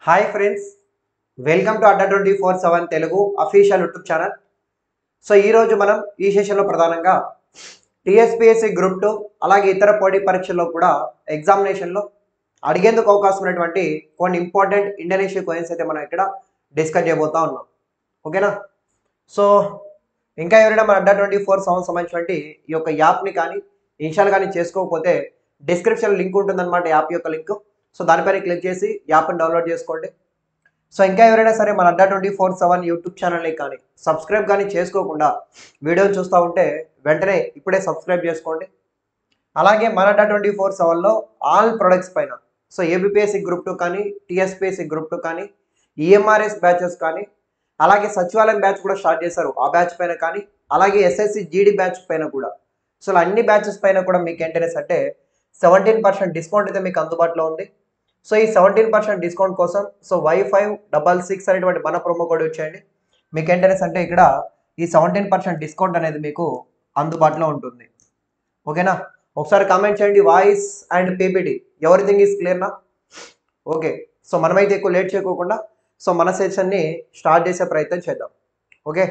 hi friends welcome to Adda twenty four seven Telugu official YouTube channel so ఈరోజు మనం ఈ సెషన్లో ప్రధానంగా టీఎస్పీఎస్సీ గ్రూప్ టూ అలాగే ఇతర పోటీ పరీక్షల్లో కూడా ఎగ్జామినేషన్లో అడిగేందుకు అవకాశం ఉన్నటువంటి కొన్ని ఇంపార్టెంట్ ఇండోనేషియా క్వశ్చన్స్ అయితే మనం ఇక్కడ డిస్కస్ చేయబోతా ఉన్నాం ఓకేనా సో ఇంకా ఎవరైనా మన అడ్డా ట్వంటీ ఫోర్ సెవెన్ సంబంధించినటువంటి ఈ యొక్క యాప్ని కానీ ఇన్స్టాల్ కానీ చేసుకోకపోతే డిస్క్రిప్షన్ లింక్ ఉంటుందన్నమాట యాప్ యొక్క లింక్ సో దానిపైన క్లిక్ చేసి యాప్ని డౌన్లోడ్ చేసుకోండి సో ఇంకా ఎవరైనా సరే మన Adda twenty four seven YouTube ఛానల్ని కానీ సబ్స్క్రైబ్ కానీ చేసుకోకుండా వీడియోని చూస్తూ ఉంటే వెంటనే ఇప్పుడే సబ్స్క్రైబ్ చేసుకోండి అలాగే మన అడ్డా ట్వంటీ ఫోర్ సెవెన్లో ఆల్ ప్రొడక్ట్స్ పైన సో ఏబిపిఎస్సి గ్రూప్ టూ కానీ టిఎస్పిఎస్సి గ్రూప్ టూ కానీ ఈఎంఆర్ఎస్ బ్యాచెస్ కానీ అలాగే సచివాలయం బ్యాచ్ కూడా స్టార్ట్ చేశారు ఆ బ్యాచ్ పైన కానీ అలాగే ఎస్ఎస్సి జీడీ బ్యాచ్ పైన కూడా సో ఇలా అన్ని బ్యాచెస్ పైన కూడా మీకు ఏంటనేసి అంటే సెవెంటీన్ పర్సెంట్ డిస్కౌంట్ అయితే మీకు అందుబాటులో ఉంది సో ఈ సెవెంటీన్ పర్సెంట్ డిస్కౌంట్ కోసం so Y five double six అనేటువంటి మన ప్రోమో కోడ్ వచ్చేయండి మీకు ఏంటనేసి అంటే ఇక్కడ ఈ సెవెంటీన్ పర్సెంట్ డిస్కౌంట్ అనేది మీకు అందుబాటులో ఉంటుంది ఓకేనా ఒకసారి కామెంట్ చేయండి voice and PPT everything is క్లియర్నా ఓకే సో మనమైతే ఎక్కువ లేట్ చేయకోకుండా సో మన సెషన్ని స్టార్ట్ చేసే ప్రయత్నం చేద్దాం okay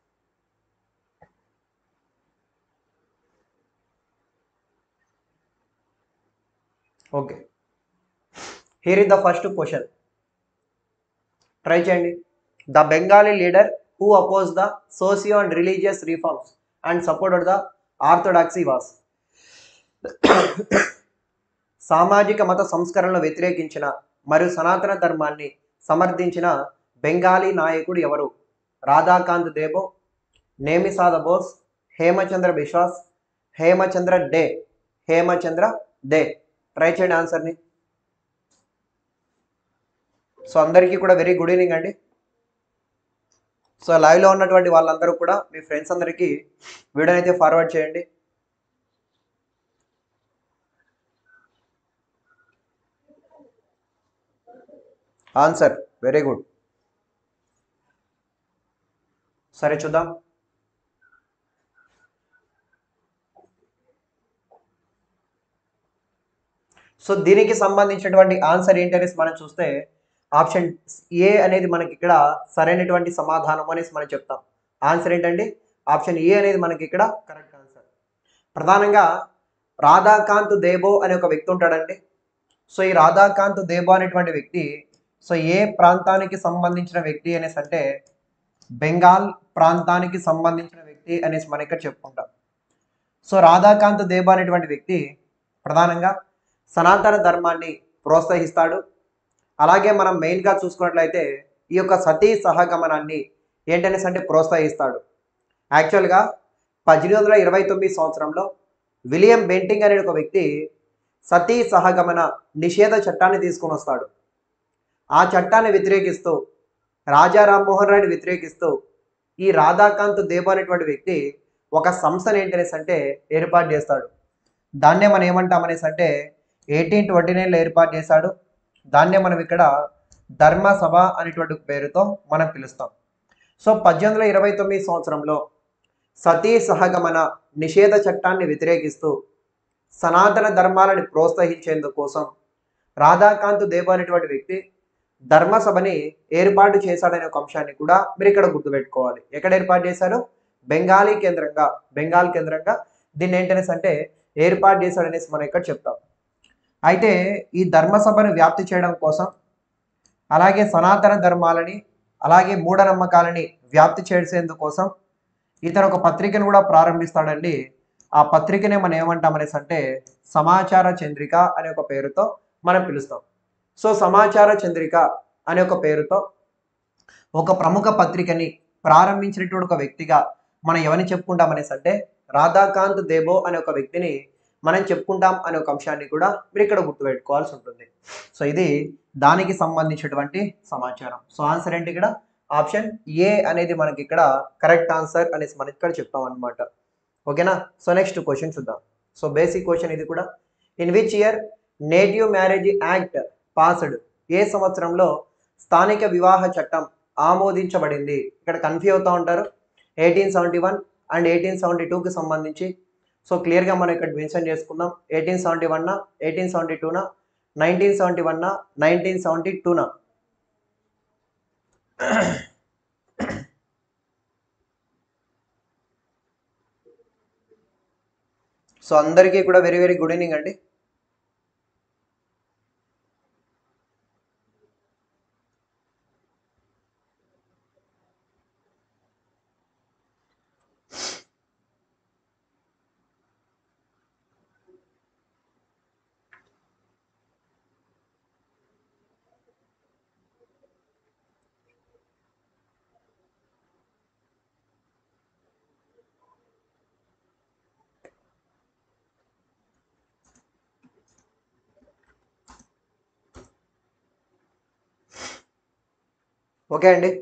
okay here is the first question try చేయండి the Bengali leader who oppose the socio and religious reforms and supported the orthodoxy was సామాజిక మత సంస్కరణలు వ్యతిరేకించిన మరియు సనాతన ధర్మాన్ని సమర్థించిన బెంగాలీ నాయకుడు ఎవరు రాధాకాంత్ దేబో నేమిసాద బోస్ హేమచంద్ర బిశ్వాస్ హేమచంద్ర డే హేమచంద్ర డే ట్రై చేయండి ఆన్సర్ని సో అందరికీ కూడా వెరీ గుడ్ ఈవినింగ్ అండి సో లైవ్లో ఉన్నటువంటి వాళ్ళందరూ కూడా మీ ఫ్రెండ్స్ అందరికీ వీడియోని అయితే ఫార్వర్డ్ చేయండి ఆన్సర్ వెరీ గుడ్ సరే చూద్దాం సో దీనికి సంబంధించినటువంటి ఆన్సర్ ఏంటనేసి మనం చూస్తే ఆప్షన్ ఏ అనేది మనకి ఇక్కడ సరైనటువంటి సమాధానం అనేసి మనం చెప్తాం ఆన్సర్ ఏంటండి ఆప్షన్ ఏ అనేది మనకి ఇక్కడ కరెక్ట్ ఆన్సర్ ప్రధానంగా రాధాకాంత్ దేబో అనే ఒక వ్యక్తి ఉంటాడండి సో ఈ రాధాకాంత్ దేబో అనేటువంటి వ్యక్తి సో ఏ ప్రాంతానికి సంబంధించిన వ్యక్తి అనేసి అంటే బెంగాల్ ప్రాంతానికి సంబంధించిన వ్యక్తి అనేసి మనం ఇక్కడ చెప్పుకుంటాం సో రాధాకాంత్ దేబా అనేటువంటి వ్యక్తి ప్రధానంగా సనాతన ధర్మాన్ని ప్రోత్సహిస్తాడు అలాగే మనం మెయిన్గా చూసుకున్నట్లయితే ఈ యొక్క సతీ సహగమనాన్ని ఏంటనేసి అంటే ప్రోత్సహిస్తాడు యాక్చువల్గా పద్దెనిమిది వందల ఇరవై తొమ్మిది సంవత్సరంలో విలియం బెంటింగ్ అనే ఒక వ్యక్తి సతీ సహగమన నిషేధ చట్టాన్ని తీసుకొని వస్తాడు ఆ చట్టాన్ని వ్యతిరేకిస్తూ రాజా రామ్మోహన్ రాయ్ని వ్యతిరేకిస్తూ ఈ రాధాకాంత్ దేబ్ అనేటువంటి వ్యక్తి ఒక సంస్థను ఏంటనేసి అంటే ఏర్పాటు చేస్తాడు దాన్నే మనం ఏమంటామనేసి అంటే ఎయిటీన్ ట్వంటీ నైన్లో ఏర్పాటు చేశాడు దాన్నే మనం ఇక్కడ ధర్మ సభ అనేటువంటి పేరుతో మనం పిలుస్తాం సో పద్దెనిమిది వందల ఇరవై తొమ్మిది సంవత్సరంలో సతీ సహగమన నిషేధ చట్టాన్ని వ్యతిరేకిస్తూ సనాతన ధర్మాలని ప్రోత్సహించేందుకు కోసం రాధాకాంత్ దేబ్ అనేటువంటి వ్యక్తి ధర్మసభని ఏర్పాటు చేశాడనే ఒక అంశాన్ని కూడా మీరు ఇక్కడ గుర్తుపెట్టుకోవాలి ఎక్కడ ఏర్పాటు చేశారు బెంగాలీ కేంద్రంగా బెంగాల్ కేంద్రంగా దీన్ని ఏంటనేసి అంటే ఏర్పాటు చేశాడనేసి మనం ఇక్కడ చెప్తాం అయితే ఈ ధర్మసభను వ్యాప్తి చేయడం కోసం అలాగే సనాతన ధర్మాలని అలాగే మూఢనమ్మకాలని వ్యాప్తి చేసేందుకు కోసం ఇతను ఒక పత్రికను కూడా ప్రారంభిస్తాడండి ఆ పత్రికనే మనం ఏమంటామనేసి అంటే సమాచార చంద్రిక అనే ఒక పేరుతో మనం పిలుస్తాం సో సమాచార చంద్రిక అనే ఒక పేరుతో ఒక ప్రముఖ పత్రికని ప్రారంభించినటువంటి ఒక వ్యక్తిగా మనం ఎవరిని చెప్పుకుంటాం అనేసి అంటే రాధాకాంత్ దేబో అనే ఒక వ్యక్తిని మనం చెప్పుకుంటాం అనే ఒక అంశాన్ని కూడా మీరు ఇక్కడ గుర్తుపెట్టుకోవాల్సి ఉంటుంది సో ఇది దానికి సంబంధించినటువంటి సమాచారం సో ఆన్సర్ ఏంటి ఇక్కడ ఆప్షన్ ఏ అనేది మనకి ఇక్కడ కరెక్ట్ ఆన్సర్ అనేసి మనం ఇక్కడ చెప్తాం అనమాట ఓకేనా సో నెక్స్ట్ క్వశ్చన్ చూద్దాం సో బేసిక్ క్వశ్చన్ ఇది కూడా in which year native marriage act passed ఏ సంవత్సరంలో స్థానిక వివాహ చట్టం ఆమోదించబడింది ఇక్కడ కన్ఫ్యూ అవుతూ ఉంటారు eighteen seventy one and eighteen seventy టూకి సంబంధించి సో క్లియర్గా మనం ఇక్కడ మెన్షన్ చేసుకుందాం ఎయిటీన్ సెవెంటీ వన్నా ఎయిటీన్ సెవెంటీ టూనా నైన్టీన్ సెవెంటీ వన్నా నైన్టీన్ సెవెంటీ టూనా సో అందరికీ కూడా వెరీ వెరీ గుడ్ ఈవినింగ్ అండి ఓకే అండి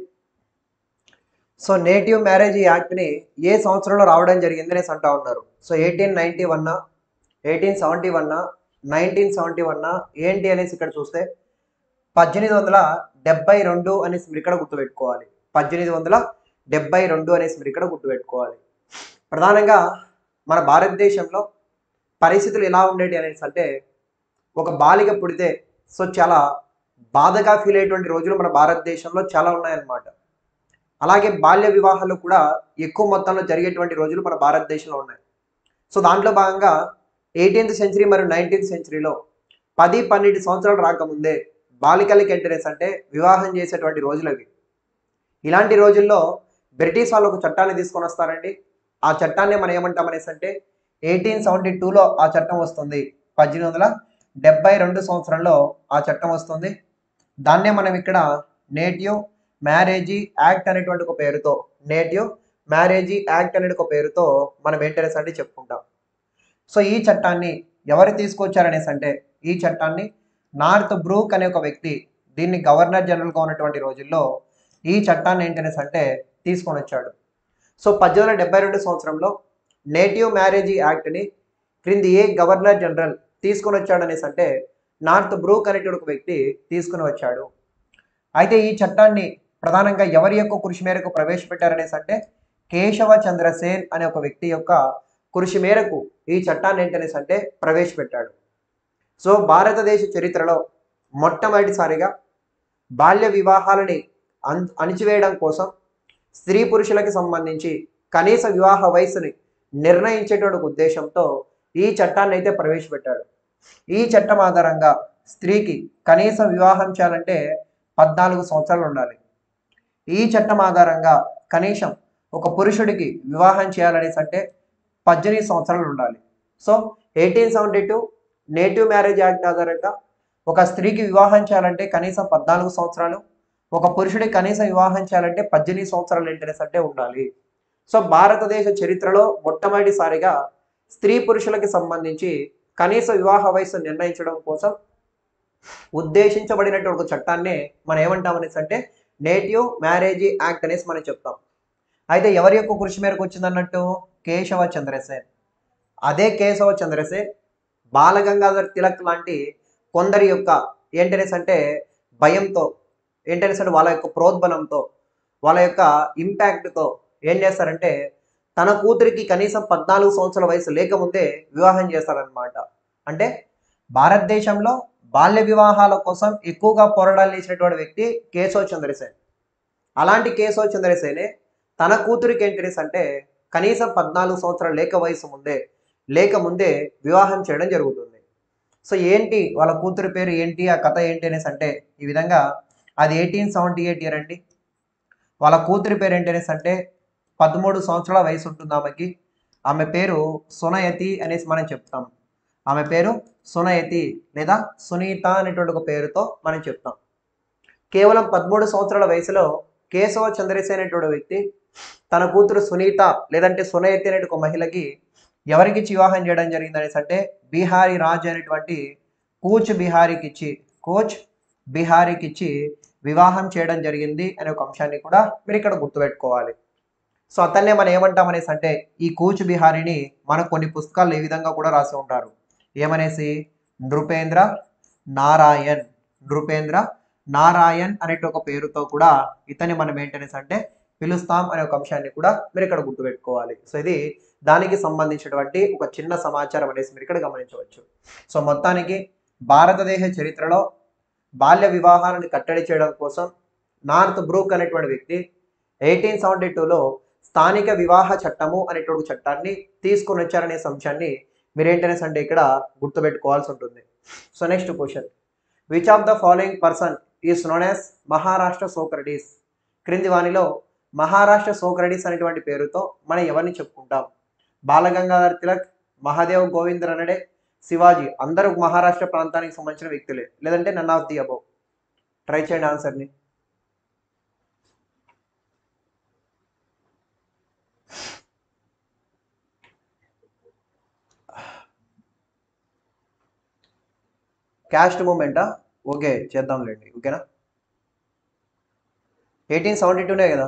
సో నేటివ్ మ్యారేజ్ యాక్ట్ని ఏ సంవత్సరంలో రావడం జరిగింది అనేసి అంటా ఉన్నారు సో ఎయిటీన్ నైంటీ వన్నా ఎయిటీన్ సెవెంటీ వన్నా నైన్టీన్ సెవెంటీ వన్నా ఏంటి అనేసి ఇక్కడ చూస్తే పద్దెనిమిది వందల డెబ్బై రెండు అనేసి మీరు ఇక్కడ గుర్తుపెట్టుకోవాలి పద్దెనిమిది వందల డెబ్బై రెండు అనేసి మీరు ఇక్కడ గుర్తుపెట్టుకోవాలి ప్రధానంగా మన భారతదేశంలో పరిస్థితులు ఎలా ఉండేటి అనేసి అంటే ఒక బాలిక పుడితే సో చాలా బాధగా ఫీల్ అయ్యేటువంటి రోజులు మన భారతదేశంలో చాలా ఉన్నాయన్నమాట అలాగే బాల్య వివాహాలు కూడా ఎక్కువ మొత్తంలో జరిగేటువంటి రోజులు మన భారతదేశంలో ఉన్నాయి సో దాంట్లో భాగంగా ఎయిటీన్త్ సెంచరీ మరియు నైన్టీన్త్ సెంచరీలో పది పన్నెండు సంవత్సరాలు రాకముందే బాలికలకి ఎంటరెన్స్ అంటే వివాహం చేసేటువంటి రోజులు అవి ఇలాంటి రోజుల్లో బ్రిటిష్ వాళ్ళు ఒక చట్టాన్ని తీసుకొని వస్తారండి ఆ చట్టాన్ని మనం ఏమంటాం అనేసి అంటే ఎయిటీన్ సెవెంటీ టూలో ఆ చట్టం వస్తుంది పద్దెనిమిది వందల డెబ్బై రెండు సంవత్సరంలో ఆ చట్టం వస్తుంది దాన్నే మనం ఇక్కడ నేటివ్ మ్యారేజీ యాక్ట్ అనేటువంటి ఒక పేరుతో నేటివ్ మ్యారేజీ యాక్ట్ అనే ఒక పేరుతో మనం ఏంటనేసి అంటే చెప్పుకుంటాం సో ఈ చట్టాన్ని ఎవరు తీసుకొచ్చారనేసి అంటే ఈ చట్టాన్ని నార్త్ బ్రూక్ అనే ఒక వ్యక్తి దీన్ని గవర్నర్ జనరల్గా ఉన్నటువంటి రోజుల్లో ఈ చట్టాన్ని ఏంటనేసి అంటే తీసుకొని వచ్చాడు సో పద్దెనిమిది వందల డెబ్బై రెండు సంవత్సరంలో నేటివ్ మ్యారేజీ యాక్ట్ని క్రింది ఏ గవర్నర్ జనరల్ తీసుకొని వచ్చాడనేసి అంటే నార్త్ బ్రూక్ అనేటువంటి ఒక వ్యక్తి తీసుకుని వచ్చాడు అయితే ఈ చట్టాన్ని ప్రధానంగా ఎవరి యొక్క కృషి మేరకు ప్రవేశపెట్టారనేసి అంటే కేశవ చంద్రసేన్ అనే ఒక వ్యక్తి యొక్క కృషి మేరకు ఈ చట్టాన్ని ఏంటనేసి అంటే ప్రవేశపెట్టాడు సో భారతదేశ చరిత్రలో మొట్టమొదటిసారిగా బాల్య వివాహాలని అన్ అణిచివేయడం కోసం స్త్రీ పురుషులకి సంబంధించి కనీస వివాహ వయసుని నిర్ణయించేటువంటి ఉద్దేశంతో ఈ చట్టాన్ని అయితే ప్రవేశపెట్టాడు ఈ చట్టం ఆధారంగా స్త్రీకి కనీస వివాహం చేయాలంటే పద్నాలుగు సంవత్సరాలు ఉండాలి ఈ చట్టం ఆధారంగా కనీసం ఒక పురుషుడికి వివాహం చేయాలనేసి అంటే పద్దెనిమిది సంవత్సరాలు ఉండాలి so eighteen seventy two native marriage act ఆధారంగా ఒక స్త్రీకి వివాహం చేయాలంటే కనీసం పద్నాలుగు సంవత్సరాలు ఒక పురుషుడికి కనీసం వివాహం చేయాలంటే పద్దెనిమిది సంవత్సరాలు ఏంటనేసి అంటే ఉండాలి సో భారతదేశ చరిత్రలో మొట్టమొదటిసారిగా స్త్రీ పురుషులకి సంబంధించి కనీస వివాహ వయసు నిర్ణయించడం కోసం ఉద్దేశించబడినటువంటి ఒక చట్టాన్ని మనం ఏమంటాం అనేసి అంటే నేటివ్ మ్యారేజ్ యాక్ట్ అనేసి మనం చెప్తాం అయితే ఎవరి యొక్క కృషి మేరకు వచ్చిందన్నట్టు కేశవ చంద్రసేన్ అదే కేశవ చంద్రసేన్ బాలగంగాధర్ తిలక్ లాంటి కొందరి యొక్క ఏంటనేసి అంటే భయంతో ఏంటనేసి అంటే వాళ్ళ యొక్క ప్రోద్బలంతో వాళ్ళ యొక్క ఇంపాక్ట్తో ఏం చేస్తారంటే తన కూతురికి కనీసం పద్నాలుగు సంవత్సరాల వయసు లేకముందే వివాహం చేస్తారనమాట అంటే భారతదేశంలో బాల్య వివాహాల కోసం ఎక్కువగా పోరాటాలు చేసినటువంటి వ్యక్తి కేశవ్ చంద్రసేన్ అలాంటి కేశవ్ చంద్రసేనే తన కూతురికి ఏంటనేసి అంటే కనీసం పద్నాలుగు సంవత్సరాల లేక వయసు ముందే లేక ముందే వివాహం చేయడం జరుగుతుంది సో ఏంటి వాళ్ళ కూతురి పేరు ఏంటి ఆ కథ ఏంటి అనేసి అంటే ఈ విధంగా అది ఎయిటీన్ సెవెంటీ ఎయిట్ ఇయర్ అండి వాళ్ళ కూతురి పేరు ఏంటి అనేసి అంటే పదమూడు సంవత్సరాల వయసు ఉంటుంది ఆమెకి ఆమె పేరు సునయతి అనేసి మనం చెప్తాం ఆమె పేరు సునయతి లేదా సునీత అనేటువంటి ఒక పేరుతో మనం చెప్తాం కేవలం పదమూడు సంవత్సరాల వయసులో కేశవ చంద్రసేన్ అనేటువంటి వ్యక్తి తన కూతురు సునీత లేదంటే సునయతి అనే ఒక మహిళకి ఎవరికి ఇచ్చి వివాహం చేయడం జరిగింది అనేసి అంటే బీహారీ రాజు అనేటువంటి కూచ్ బీహారీకి ఇచ్చి కోచ్ బీహారీకి ఇచ్చి వివాహం చేయడం జరిగింది అనే ఒక అంశాన్ని కూడా మీరు ఇక్కడ గుర్తుపెట్టుకోవాలి సో అతన్నే మనం ఏమంటాం అనేసి అంటే ఈ కూచ్ బిహారీని మనకు కొన్ని పుస్తకాలు ఈ విధంగా కూడా రాసి ఉంటారు ఏమనేసి నృపేంద్ర నారాయణ్ నృపేంద్ర నారాయణ్ అనే ఒక పేరుతో కూడా ఇతన్ని మనం ఏంటనేసి అంటే పిలుస్తాం అనే ఒక అంశాన్ని కూడా మీరు ఇక్కడ గుర్తుపెట్టుకోవాలి సో ఇది దానికి సంబంధించినటువంటి ఒక చిన్న సమాచారం అనేసి మీరు ఇక్కడ గమనించవచ్చు సో మొత్తానికి భారతదేశ చరిత్రలో బాల్య వివాహాలను కట్టడి చేయడం కోసం నార్త్ బ్రూక్ అనేటువంటి వ్యక్తి ఎయిటీన్ సెవెంటీ టూలో స్థానిక వివాహ చట్టము అనేటువంటి చట్టాన్ని తీసుకొని వచ్చారనే అంశాన్ని మీరేంటనేసి అంటే ఇక్కడ గుర్తుపెట్టుకోవాల్సి ఉంటుంది so next question which of the following person is known as Maharashtra Socrates క్రింది వానిలో మహారాష్ట్ర సోక్రటీస్ అనేటువంటి పేరుతో మనం ఎవరిని చెప్పుకుంటాం బాలగంగాధర్ తిలక్ మహాదేవ్ గోవింద్ రనడే శివాజీ అందరూ మహారాష్ట్ర ప్రాంతానికి సంబంధించిన వ్యక్తులే లేదంటే none of the above try చేయండి ఆన్సర్ని క్యాస్ట్ మూమెంటా ఓకే చేద్దాంలేండి ఓకేనా ఎయిటీన్ సెవెంటీ టూనే కదా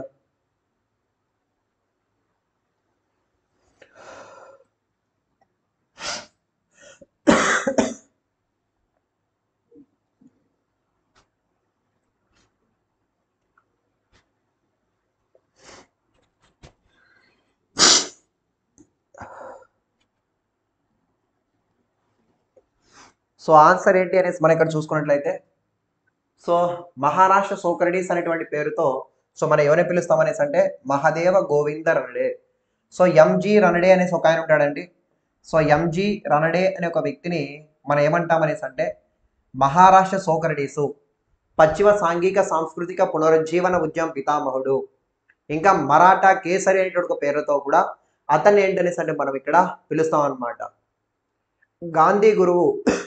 సో ఆన్సర్ ఏంటి అనేసి మనం ఇక్కడ చూసుకున్నట్లయితే సో మహారాష్ట్ర సోక్రటీస్ అనేటువంటి పేరుతో సో మనం ఎవరిని పిలుస్తాం అనేసి అంటే మహాదేవ గోవింద రనడే సో ఎంజి రనడే అనేసి ఒక ఆయన ఉంటాడండి సో ఎంజి రనడే అనే ఒక వ్యక్తిని మనం ఏమంటాం అనేసి అంటే మహారాష్ట్ర సోక్రటీసు పశ్చిమ సాంఘిక సాంస్కృతిక పునరుజ్జీవన ఉద్యమ పితామహుడు ఇంకా మరాఠా కేసరి అనేటువంటి ఒక పేరుతో కూడా అతన్ని ఏంటనేసి అంటే మనం ఇక్కడ పిలుస్తాం అన్నమాట గాంధీ గురువు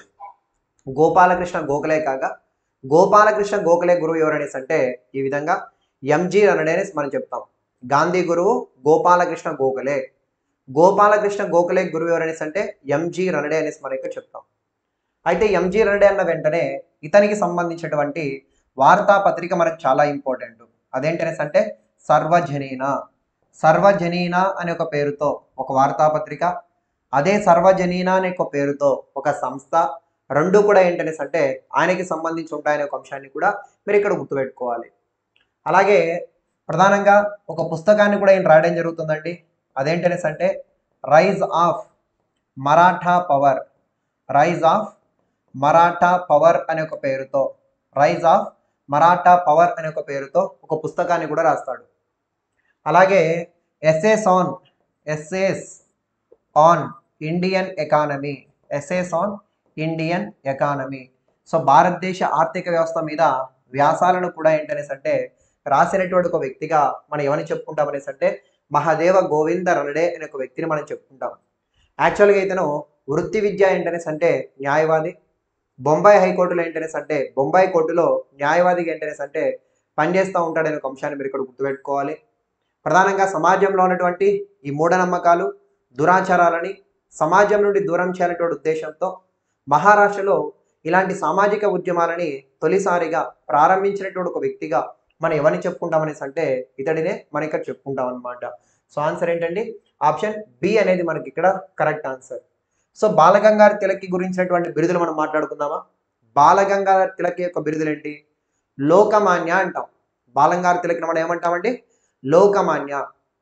గోపాలకృష్ణ గోఖలే కాగా గోపాలకృష్ణ గోఖలే గురువు ఎవరనేసి అంటే ఈ విధంగా ఎంజి రనడే అనేసి మనం చెప్తాం గాంధీ గురువు గోపాలకృష్ణ గోఖలే గోపాలకృష్ణ గోఖలే గురువు ఎవరనేసి అంటే ఎంజి రనడే అనేసి మనం ఇక్కడ చెప్తాం అయితే ఎంజి రనడే అన్న వెంటనే ఇతనికి సంబంధించినటువంటి వార్తాపత్రిక మనకు చాలా ఇంపార్టెంట్ అదేంటనేసి అంటే సర్వజనీన సర్వజనీన అనే ఒక పేరుతో ఒక వార్తాపత్రిక అదే సర్వజనీన అనే ఒక పేరుతో ఒక సంస్థ రెండు కూడా ఏంటనేసి అంటే ఆయనకి సంబంధించి ఉంటాయనే ఒక అంశాన్ని కూడా మీరు ఇక్కడ గుర్తుపెట్టుకోవాలి అలాగే ప్రధానంగా ఒక పుస్తకాన్ని కూడా ఈయన రాయడం జరుగుతుందండి అదేంటనేసి అంటే rise of Maratha power rise of Maratha power అనే ఒక పేరుతో రైజ్ ఆఫ్ మరాఠా పవర్ అనే ఒక పేరుతో ఒక పుస్తకాన్ని కూడా రాస్తాడు అలాగే essays on essays on Indian economy essays on Indian economy so భారతదేశ ఆర్థిక వ్యవస్థ మీద వ్యాసాలను కూడా ఏంటనేసి అంటే రాసినటువంటి ఒక వ్యక్తిగా మనం ఎవరిని చెప్పుకుంటాం అనేసి అంటే మహాదేవ గోవింద రనడే అనే ఒక వ్యక్తిని మనం చెప్పుకుంటాం యాక్చువల్గా ఇతను వృత్తి విద్య ఏంటనేసి అంటే న్యాయవాది బొంబాయి హైకోర్టులో ఏంటనేసి అంటే బొంబాయి కోర్టులో న్యాయవాదిగా ఏంటనేసి అంటే పనిచేస్తూ ఉంటాడనే ఒక అంశాన్ని మీరు ఇక్కడ గుర్తుపెట్టుకోవాలి ప్రధానంగా సమాజంలో ఉన్నటువంటి ఈ మూఢనమ్మకాలు దురాచారాలని సమాజం నుండి దూరం చేయాలనేటువంటి ఉద్దేశంతో మహారాష్ట్రలో ఇలాంటి సామాజిక ఉద్యమాలని తొలిసారిగా ప్రారంభించినటువంటి ఒక వ్యక్తిగా మనం ఎవరిని చెప్పుకుంటాం అనేసి అంటే ఇతడినే మనం ఇక్కడ చెప్పుకుంటాం అనమాట సో ఆన్సర్ ఏంటండి ఆప్షన్ బి అనేది మనకి ఇక్కడ correct answer so Balagangadhar Tilak గురించినటువంటి బిరుదులు మనం మాట్లాడుకుందామా బాలగంగాధర్ తిలక్ యొక్క బిరుదులు ఏంటి లోకమాన్య అంటాం బాలంగారు తిలక్ మనం ఏమంటామండి లోకమాన్య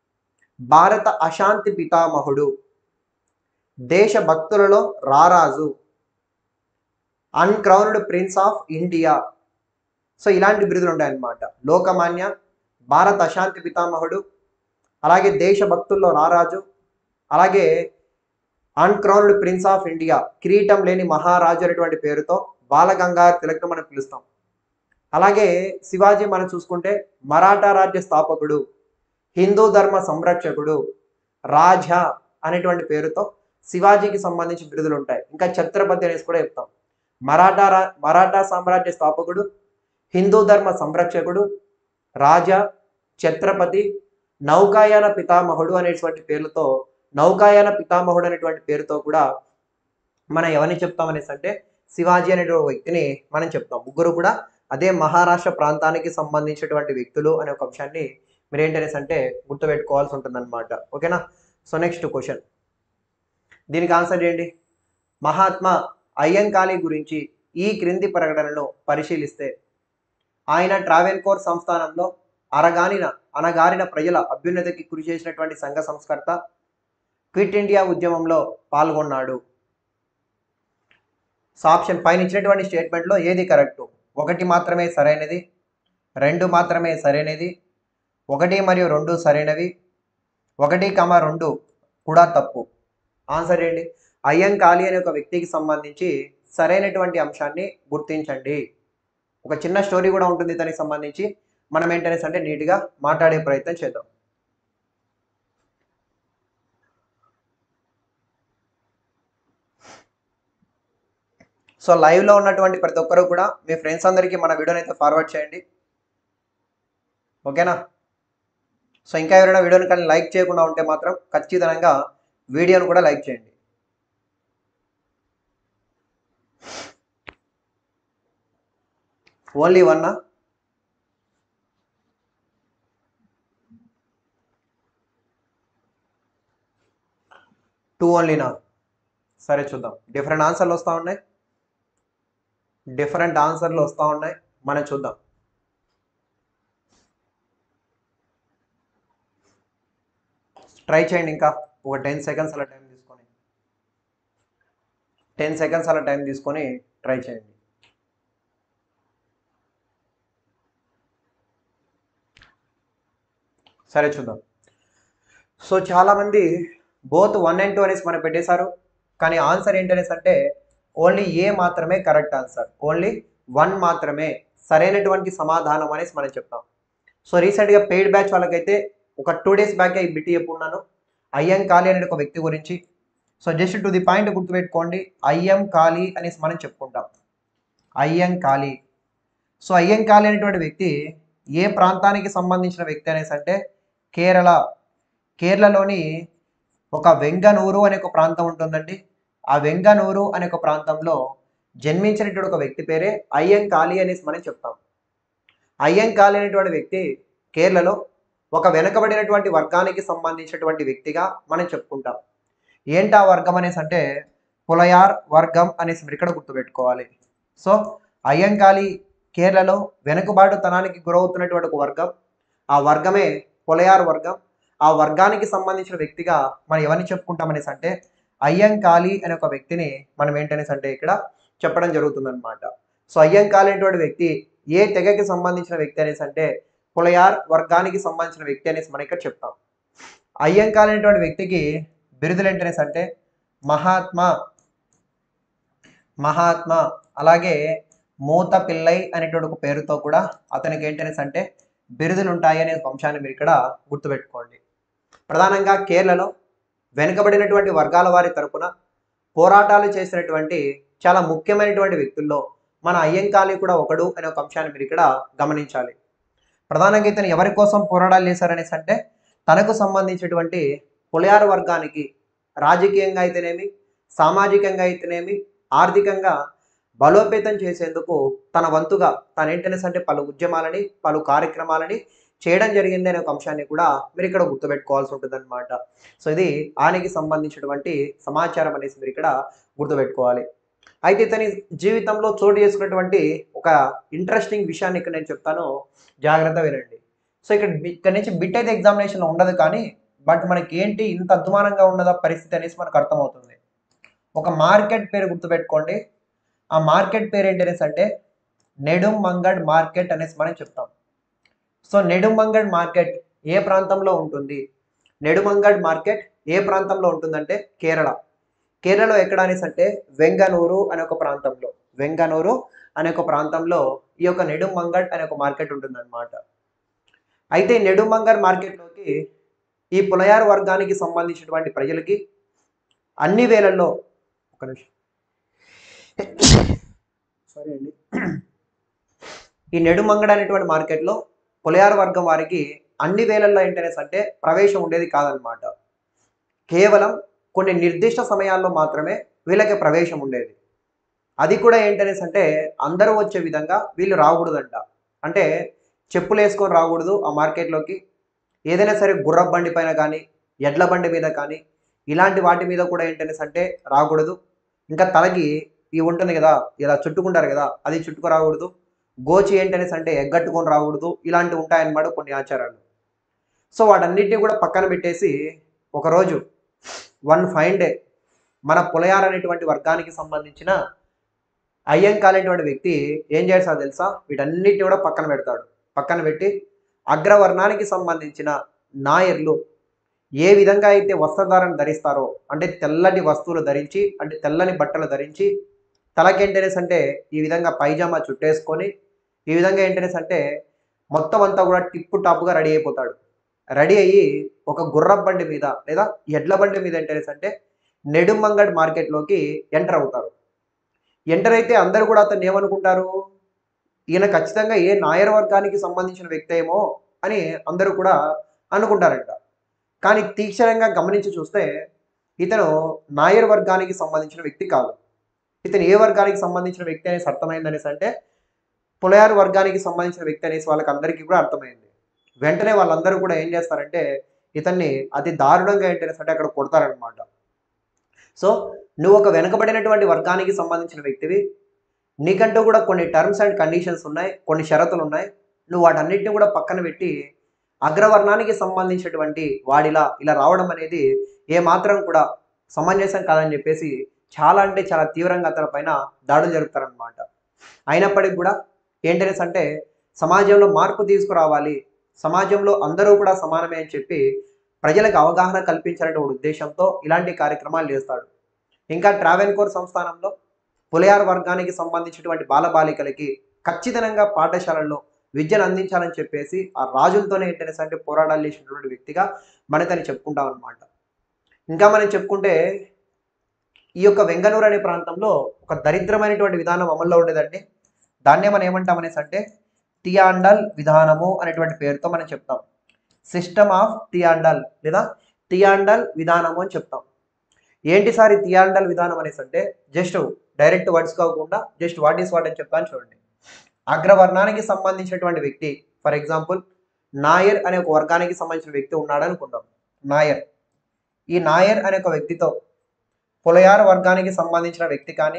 భారత అశాంతి పితామహుడు దేశ భక్తులలో రారాజు uncrowned prince of India so ఇలాంటి బిరుదులు ఉంటాయన్నమాట లోకమాన్య భారత అశాంతి పితామహుడు అలాగే దేశ భక్తుల్లో రారాజు అలాగే అన్క్రౌన్డ్ ప్రిన్స్ ఆఫ్ ఇండియా కిరీటం లేని మహారాజు అనేటువంటి పేరుతో బాలగంగాధర్ తిలక్ను మనం పిలుస్తాం అలాగే శివాజీ మనం చూసుకుంటే మరాఠా రాజ్య స్థాపకుడు హిందూ ధర్మ సంరక్షకుడు రాజా అనేటువంటి పేరుతో శివాజీకి సంబంధించి బిరుదులు ఉంటాయి ఇంకా ఛత్రపతి అనేసి కూడా చెప్తాం మరాఠా రా మరాఠా సామ్రాజ్య స్థాపకుడు హిందూ ధర్మ సంరక్షకుడు రాజా ఛత్రపతి నౌకాయాన పితామహుడు అనేటువంటి పేర్లతో నౌకాయాన పితామహుడు అనేటువంటి పేరుతో కూడా మనం ఎవరిని చెప్తాం అనేసి అంటే శివాజీ అనేటువంటి వ్యక్తిని మనం చెప్తాం ముగ్గురు కూడా అదే మహారాష్ట్ర ప్రాంతానికి సంబంధించినటువంటి వ్యక్తులు అనే ఒక అంశాన్ని మీరు ఏంటనేసి అంటే గుర్తుపెట్టుకోవాల్సి ఉంటుందన్నమాట ఓకేనా సో నెక్స్ట్ క్వశ్చన్ దీనికి ఆన్సర్ చేయండి మహాత్మా అయ్యంకాళి గురించి ఈ క్రింది ప్రకటనను పరిశీలిస్తే ఆయన ట్రావెన్కోర్ సంస్థానంలో అరగానిన అనగారిన ప్రజల అభ్యున్నతికి కృషి చేసినటువంటి సంఘ సంస్కర్త క్విట్ ఇండియా ఉద్యమంలో పాల్గొన్నాడు సో ఆప్షన్ పైన ఇచ్చినటువంటి స్టేట్మెంట్లో ఏది కరెక్ట్ ఒకటి మాత్రమే సరైనది రెండు మాత్రమే సరైనది ఒకటి మరియు రెండు సరైనవి ఒకటి కమ రెండు కూడా తప్పు ఆన్సర్ ఏంటి అయ్యం కాళీ అనే ఒక వ్యక్తికి సంబంధించి సరైనటువంటి అంశాన్ని గుర్తించండి ఒక చిన్న స్టోరీ కూడా ఉంటుంది దానికి సంబంధించి మనం ఏంటనేసి అంటే నీట్గా మాట్లాడే ప్రయత్నం చేద్దాం సో లైవ్లో ఉన్నటువంటి ప్రతి ఒక్కరు కూడా మీ ఫ్రెండ్స్ అందరికీ మన వీడియోని అయితే ఫార్వర్డ్ చేయండి ఓకేనా సో ఇంకా ఎవరైనా వీడియోని కానీ లైక్ చేయకుండా ఉంటే మాత్రం ఖచ్చితంగా వీడియోని కూడా లైక్ చేయండి ఓన్లీ వన్నా టూ ఓన్లీనా సరే చూద్దాం డిఫరెంట్ ఆన్సర్లు వస్తూ ఉన్నాయి డిఫరెంట్ ఆన్సర్లు వస్తూ ఉన్నాయి మనం చూద్దాం ట్రై చేయండి ఇంకా ఒక టెన్ సెకండ్స్ అలా టైం తీసుకొని టెన్ సెకండ్స్ అలా టైం తీసుకొని ట్రై చేయండి సరే చూద్దాం సో చాలామంది బోత్ వన్ అండ్ టూ అనేసి మనం పెట్టేశారు కానీ ఆన్సర్ ఏంటనేసి అంటే ఓన్లీ ఏ మాత్రమే కరెక్ట్ ఆన్సర్ ఓన్లీ వన్ మాత్రమే సరైనటువంటి సమాధానం అనేసి మనం చెప్తాం సో రీసెంట్గా పెయిడ్ బ్యాచ్ వాళ్ళకైతే ఒక టూ డేస్ బ్యాక్ ఈ బిట్టి చెప్పున్నాను అయ్యం కాళీ అనే ఒక వ్యక్తి గురించి so just to the point గుర్తుపెట్టుకోండి అయ్యం కాళీ అనేసి మనం చెప్పుకుంటాం అయ్యం కాళీ సో అయ్యం కాళీ అనేటువంటి వ్యక్తి ఏ ప్రాంతానికి సంబంధించిన వ్యక్తి అనేసి అంటే కేరళ కేరళలోని ఒక వెంగనూరు అనే ఒక ప్రాంతం ఉంటుందండి ఆ వెంగనూరు అనే ఒక ప్రాంతంలో జన్మించినటువంటి ఒక వ్యక్తి పేరే అయ్యం కాళీ అనేసి మనం చెప్తాం అయ్యం కాళీ అనేటువంటి వ్యక్తి కేరళలో ఒక వెనుకబడినటువంటి వర్గానికి సంబంధించినటువంటి వ్యక్తిగా మనం చెప్పుకుంటాం ఏంటి ఆ వర్గం అనేసి అంటే పులయార్ వర్గం అనేసి మీరు ఇక్కడ గుర్తుపెట్టుకోవాలి సో అయ్యంకాళి కేరళలో వెనుకబాటుతనానికి గురవుతున్నటువంటి ఒక వర్గం ఆ వర్గమే పులయార్ వర్గం ఆ వర్గానికి సంబంధించిన వ్యక్తిగా మనం ఎవరిని చెప్పుకుంటాం అనేసి అంటే అయ్యంకాళి అనే ఒక వ్యక్తిని మనం ఏంటనేసి అంటే ఇక్కడ చెప్పడం జరుగుతుందన్నమాట సో అయ్యంకాళి అనేటువంటి వ్యక్తి ఏ తెగకి సంబంధించిన వ్యక్తి అనేసి అంటే పులయార్ వర్గానికి సంబంధించిన వ్యక్తి అనేసి మనం ఇక్కడ చెప్తాం అయ్యంకాళి అనేటువంటి వ్యక్తికి బిరుదులు ఏంటనేసి అంటే మహాత్మా మహాత్మా అలాగే మూత పిల్లై అనేటువంటి ఒక పేరుతో కూడా అతనికి ఏంటనేసి అంటే బిరుదులు ఉంటాయి అనే అంశాన్ని మీరు ఇక్కడ గుర్తుపెట్టుకోండి ప్రధానంగా కేరళలో వెనుకబడినటువంటి వర్గాల వారి తరపున పోరాటాలు చేసినటువంటి చాలా ముఖ్యమైనటువంటి వ్యక్తుల్లో మన అయ్యంకాళి కూడా ఒకడు అనే ఒక అంశాన్ని మీరు ఇక్కడ గమనించాలి ప్రధానంగా ఇతను ఎవరి కోసం పోరాటాలు చేశారనేసి అంటే తనకు సంబంధించినటువంటి పులయార్ వర్గానికి రాజకీయంగా అయితేనేమి సామాజికంగా అయితేనేమి ఆర్థికంగా బలోపేతం చేసేందుకు తన వంతుగా తన ఏంటనేసి అంటే పలు ఉద్యమాలని పలు కార్యక్రమాలని చేయడం జరిగింది అనే ఒక అంశాన్ని కూడా మీరు ఇక్కడ గుర్తుపెట్టుకోవాల్సి ఉంటుంది అనమాట సో ఇది ఆయనకి సంబంధించినటువంటి సమాచారం అనేసి మీరు ఇక్కడ గుర్తుపెట్టుకోవాలి అయితే ఇతని జీవితంలో చోటు చేసుకున్నటువంటి ఒక ఇంట్రెస్టింగ్ విషయాన్ని ఇక్కడ నేను చెప్తాను జాగ్రత్త వినండి సో ఇక్కడ బి- ఇక్కడ నుంచి బిట్ అయితే ఎగ్జామినేషన్లో ఉండదు కానీ బట్ మనకి ఏంటి ఇంత అధ్వానంగా ఉన్నదా పరిస్థితి అనేసి మనకు అర్థమవుతుంది ఒక మార్కెట్ పేరు గుర్తుపెట్టుకోండి ఆ మార్కెట్ పేరు ఏంటి అనేసి అంటే నెడుం మంగడ్ మార్కెట్ అనేసి మనం చెప్తాం సో నెడుమంగడ్ మార్కెట్ ఏ ప్రాంతంలో ఉంటుంది నెడుమంగడ్ మార్కెట్ ఏ ప్రాంతంలో ఉంటుందంటే కేరళ కేరళలో ఎక్కడ అనేసి అంటే వెంగనూరు అనే ఒక ప్రాంతంలో వెంగనూరు అనే ఒక ప్రాంతంలో ఈ యొక్క నెడుమంగడ్ అనే ఒక మార్కెట్ ఉంటుందన్నమాట అయితే ఈ నెడుమంగడ్ మార్కెట్లోకి ఈ పులయార్ వర్గానికి సంబంధించినటువంటి ప్రజలకి అన్ని వేళల్లో ఒక నిమిషం సారీ అండి ఈ నెడుమంగడ్ అనేటువంటి మార్కెట్లో పులయార్ వర్గం వారికి అన్ని వేళల్లో ఏంటనేసి అంటే ప్రవేశం ఉండేది కాదనమాట కేవలం కొన్ని నిర్దిష్ట సమయాల్లో మాత్రమే వీళ్ళకి ప్రవేశం ఉండేది అది కూడా ఏంటనేసి అంటే అందరూ వచ్చే విధంగా వీళ్ళు రాకూడదంట అంటే చెప్పులు వేసుకొని రాకూడదు ఆ మార్కెట్లోకి ఏదైనా సరే గుర్ర బండి పైన కానీ ఎడ్ల బండి మీద కానీ ఇలాంటి వాటి మీద కూడా ఏంటనేసి అంటే రాకూడదు ఇంకా తలకి ఇవి ఉంటుంది కదా ఇలా చుట్టుకుంటారు కదా అది చుట్టుకు రాకూడదు గోచి ఏంటనేసి అంటే ఎగ్గట్టుకొని రాకూడదు ఇలాంటివి ఉంటాయన్నమాట కొన్ని ఆచారాలు సో వాటన్నిటిని కూడా పక్కన పెట్టేసి ఒకరోజు వన్ ఫైన్ డే మన పులయార్ అనేటువంటి వర్గానికి సంబంధించిన అయ్యంకాల్ అనేటువంటి వ్యక్తి ఏం చేస్తాడో తెలుసా వీటన్నిటిని కూడా పక్కన పెడతాడు పక్కన పెట్టి అగ్రవర్ణానికి సంబంధించిన నాయర్లు ఏ విధంగా అయితే వస్త్రధారణ ధరిస్తారో అంటే తెల్లటి వస్తువులు ధరించి అంటే తెల్లని బట్టలు ధరించి తలకేంటనేసి అంటే ఈ విధంగా పైజామా చుట్టేసుకొని ఈ విధంగా ఏంటనేసి అంటే మొత్తం అంతా కూడా టిప్పు టాప్గా రెడీ అయిపోతాడు రెడీ అయ్యి ఒక గుర్ర బండి మీద లేదా ఎడ్ల బండి మీద ఏంటనేసి అంటే నెడుమంగడ్ మార్కెట్లోకి ఎంటర్ అవుతారు ఎంటర్ అయితే అందరూ కూడా అతను ఏమనుకుంటారు ఈయన ఖచ్చితంగా ఏ నాయర్ వర్గానికి సంబంధించిన వ్యక్తి ఏమో అని అందరూ కూడా అనుకుంటారంట కానీ తీక్షణంగా గమనించి చూస్తే ఇతను నాయర్ వర్గానికి సంబంధించిన వ్యక్తి కాదు ఇతను ఏ వర్గానికి సంబంధించిన వ్యక్తి అనేసి అర్థమైందనేసి అంటే పులయార్ వర్గానికి సంబంధించిన వ్యక్తి అనేసి వాళ్ళకి అందరికీ కూడా అర్థమైంది వెంటనే వాళ్ళందరూ కూడా ఏం చేస్తారంటే ఇతన్ని అతి దారుణంగా ఏంటనేసి అంటే అక్కడ కొడతారనమాట సో నువ్వు ఒక వెనకబడినటువంటి వర్గానికి సంబంధించిన వ్యక్తివి నీకంటూ కూడా కొన్ని టర్మ్స్ అండ్ కండిషన్స్ ఉన్నాయి కొన్ని షరతులు ఉన్నాయి నువ్వు వాటన్నిటిని కూడా పక్కన పెట్టి అగ్రవర్ణానికి సంబంధించినటువంటి వాడిలా ఇలా రావడం అనేది ఏ మాత్రం కూడా సమంజసం కాదని చెప్పేసి చాలా అంటే చాలా తీవ్రంగా అతని పైన దాడులు జరుపుతారనమాట అయినప్పటికీ కూడా ఏంటనేసి అంటే సమాజంలో మార్పు తీసుకురావాలి సమాజంలో అందరూ కూడా సమానమే అని చెప్పి ప్రజలకు అవగాహన కల్పించాలనే ఒక ఉద్దేశంతో ఇలాంటి కార్యక్రమాలు చేస్తాడు ఇంకా ట్రావెన్కోర్ సంస్థానంలో పులయార్ వర్గానికి సంబంధించినటువంటి బాలబాలికలకి ఖచ్చితంగా పాఠశాలల్లో విద్యను అందించాలని చెప్పేసి ఆ రాజులతోనే ఏంటనేసి అంటే పోరాటాలు చేసినటువంటి వ్యక్తిగా మనకని చెప్పుకుంటాం అనమాట ఇంకా మనం చెప్పుకుంటే ఈ యొక్క వెంగనూరు అనే ప్రాంతంలో ఒక దరిద్రమైనటువంటి విధానం అమల్లో ఉండేదండి దాన్నే మనం ఏమంటాం అనేసి అంటే టియాండల్ విధానము అనేటువంటి పేరుతో మనం చెప్తాం సిస్టమ్ ఆఫ్ టియాండల్ లేదా టియాండల్ విధానము అని చెప్తాం ఏంటి సార్ ఈ టియాండల్ విధానం అనేసి అంటే జస్ట్ డైరెక్ట్ వర్డ్స్ కాకుండా జస్ట్ వాట్ ఈస్ వాట్ అని చెప్తాను చూడండి అగ్రవర్ణానికి సంబంధించినటువంటి వ్యక్తి ఫర్ ఎగ్జాంపుల్ నాయర్ అనే ఒక వర్గానికి సంబంధించిన వ్యక్తి ఉన్నాడు అనుకుందాం నాయర్ ఈ నాయర్ అనే ఒక వ్యక్తితో పులయార్ వర్గానికి సంబంధించిన వ్యక్తి కానీ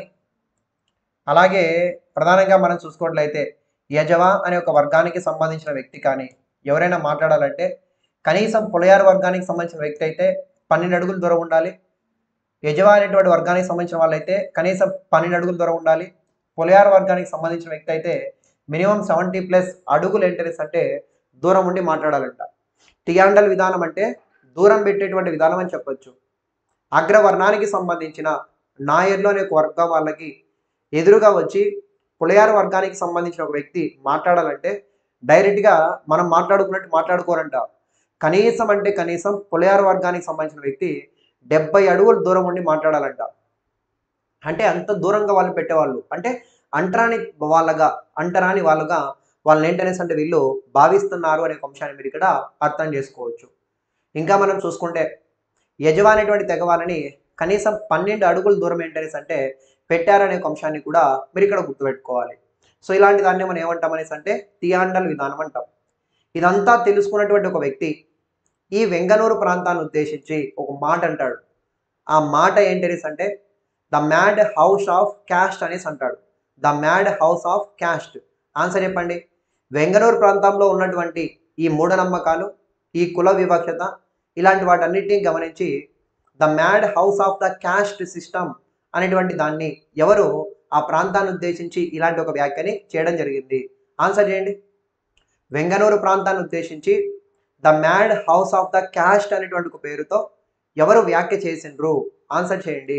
అలాగే ప్రధానంగా మనం చూసుకున్నట్లయితే యజవా అనే ఒక వర్గానికి సంబంధించిన వ్యక్తి కానీ ఎవరైనా మాట్లాడాలంటే కనీసం పులయార్ వర్గానికి సంబంధించిన వ్యక్తి అయితే పన్నెండు అడుగుల దూరం ఉండాలి యజవా అనేటువంటి వర్గానికి సంబంధించిన వాళ్ళైతే కనీసం పన్నెండు అడుగుల దూరం ఉండాలి పులయార్ వర్గానికి సంబంధించిన వ్యక్తి అయితే మినిమం సెవెంటీ ప్లస్ అడుగులు ఎంటరీస్ అంటే దూరం ఉండి మాట్లాడాలంట టియాండల్ విధానం అంటే దూరం పెట్టేటువంటి విధానం అని చెప్పొచ్చు అగ్రవర్ణానికి సంబంధించిన నాయర్లు అనే ఒక వర్గం వాళ్ళకి ఎదురుగా వచ్చి పులయార్ వర్గానికి సంబంధించిన ఒక వ్యక్తి మాట్లాడాలంటే డైరెక్ట్గా మనం మాట్లాడుకున్నట్టు మాట్లాడుకోరంట కనీసం అంటే కనీసం పులయార్ వర్గానికి సంబంధించిన వ్యక్తి డెబ్బై అడుగుల దూరం ఉండి మాట్లాడాలంట అంటే అంత దూరంగా వాళ్ళు పెట్టేవాళ్ళు అంటే అంటరాని వాళ్ళగా అంటరాని వాళ్ళగా వాళ్ళని ఏంటనేసి అంటే వీళ్ళు భావిస్తున్నారు అనే ఒక అంశాన్ని మీరు ఇక్కడ అర్థం చేసుకోవచ్చు ఇంకా మనం చూసుకుంటే యజవా అనేటువంటి తెగ వాళ్ళని కనీసం పన్నెండు అడుగుల దూరం ఏంటనేసి అంటే పెట్టారనే ఒక అంశాన్ని కూడా మీరు ఇక్కడ గుర్తుపెట్టుకోవాలి సో ఇలాంటి దాన్ని మనం ఏమంటాం అనేసి అంటే టియాండల్ విధానం అంటాం ఇదంతా తెలుసుకున్నటువంటి ఒక వ్యక్తి ఈ వెంగనూరు ప్రాంతాన్ని ఉద్దేశించి ఒక మాట అంటాడు ఆ మాట ఏంటనేసి అంటే the mad house of caste అనేసి అంటాడు the mad house of caste answer చెప్పండి వెంగనూరు ప్రాంతంలో ఉన్నటువంటి ఈ మూఢనమ్మకాలు ఈ కుల వివక్షత ఇలాంటి వాటన్నిటిని గమనించి the mad house of the caste system అనేటువంటి దాన్ని ఎవరు ఆ ప్రాంతాన్ని ఉద్దేశించి ఇలాంటి ఒక వ్యాఖ్యని చేయడం జరిగింది ఆన్సర్ చేయండి వెంగనూరు ప్రాంతాన్ని ఉద్దేశించి the mad house of the caste అనేటువంటి ఒక పేరుతో ఎవరు వ్యాఖ్య చేసిండ్రు ఆన్సర్ చేయండి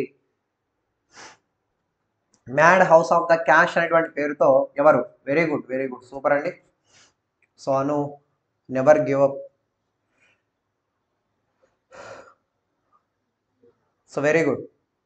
mad house of the caste అనేటువంటి పేరుతో ఎవరు very good very good super అండి so Anu never give up so very good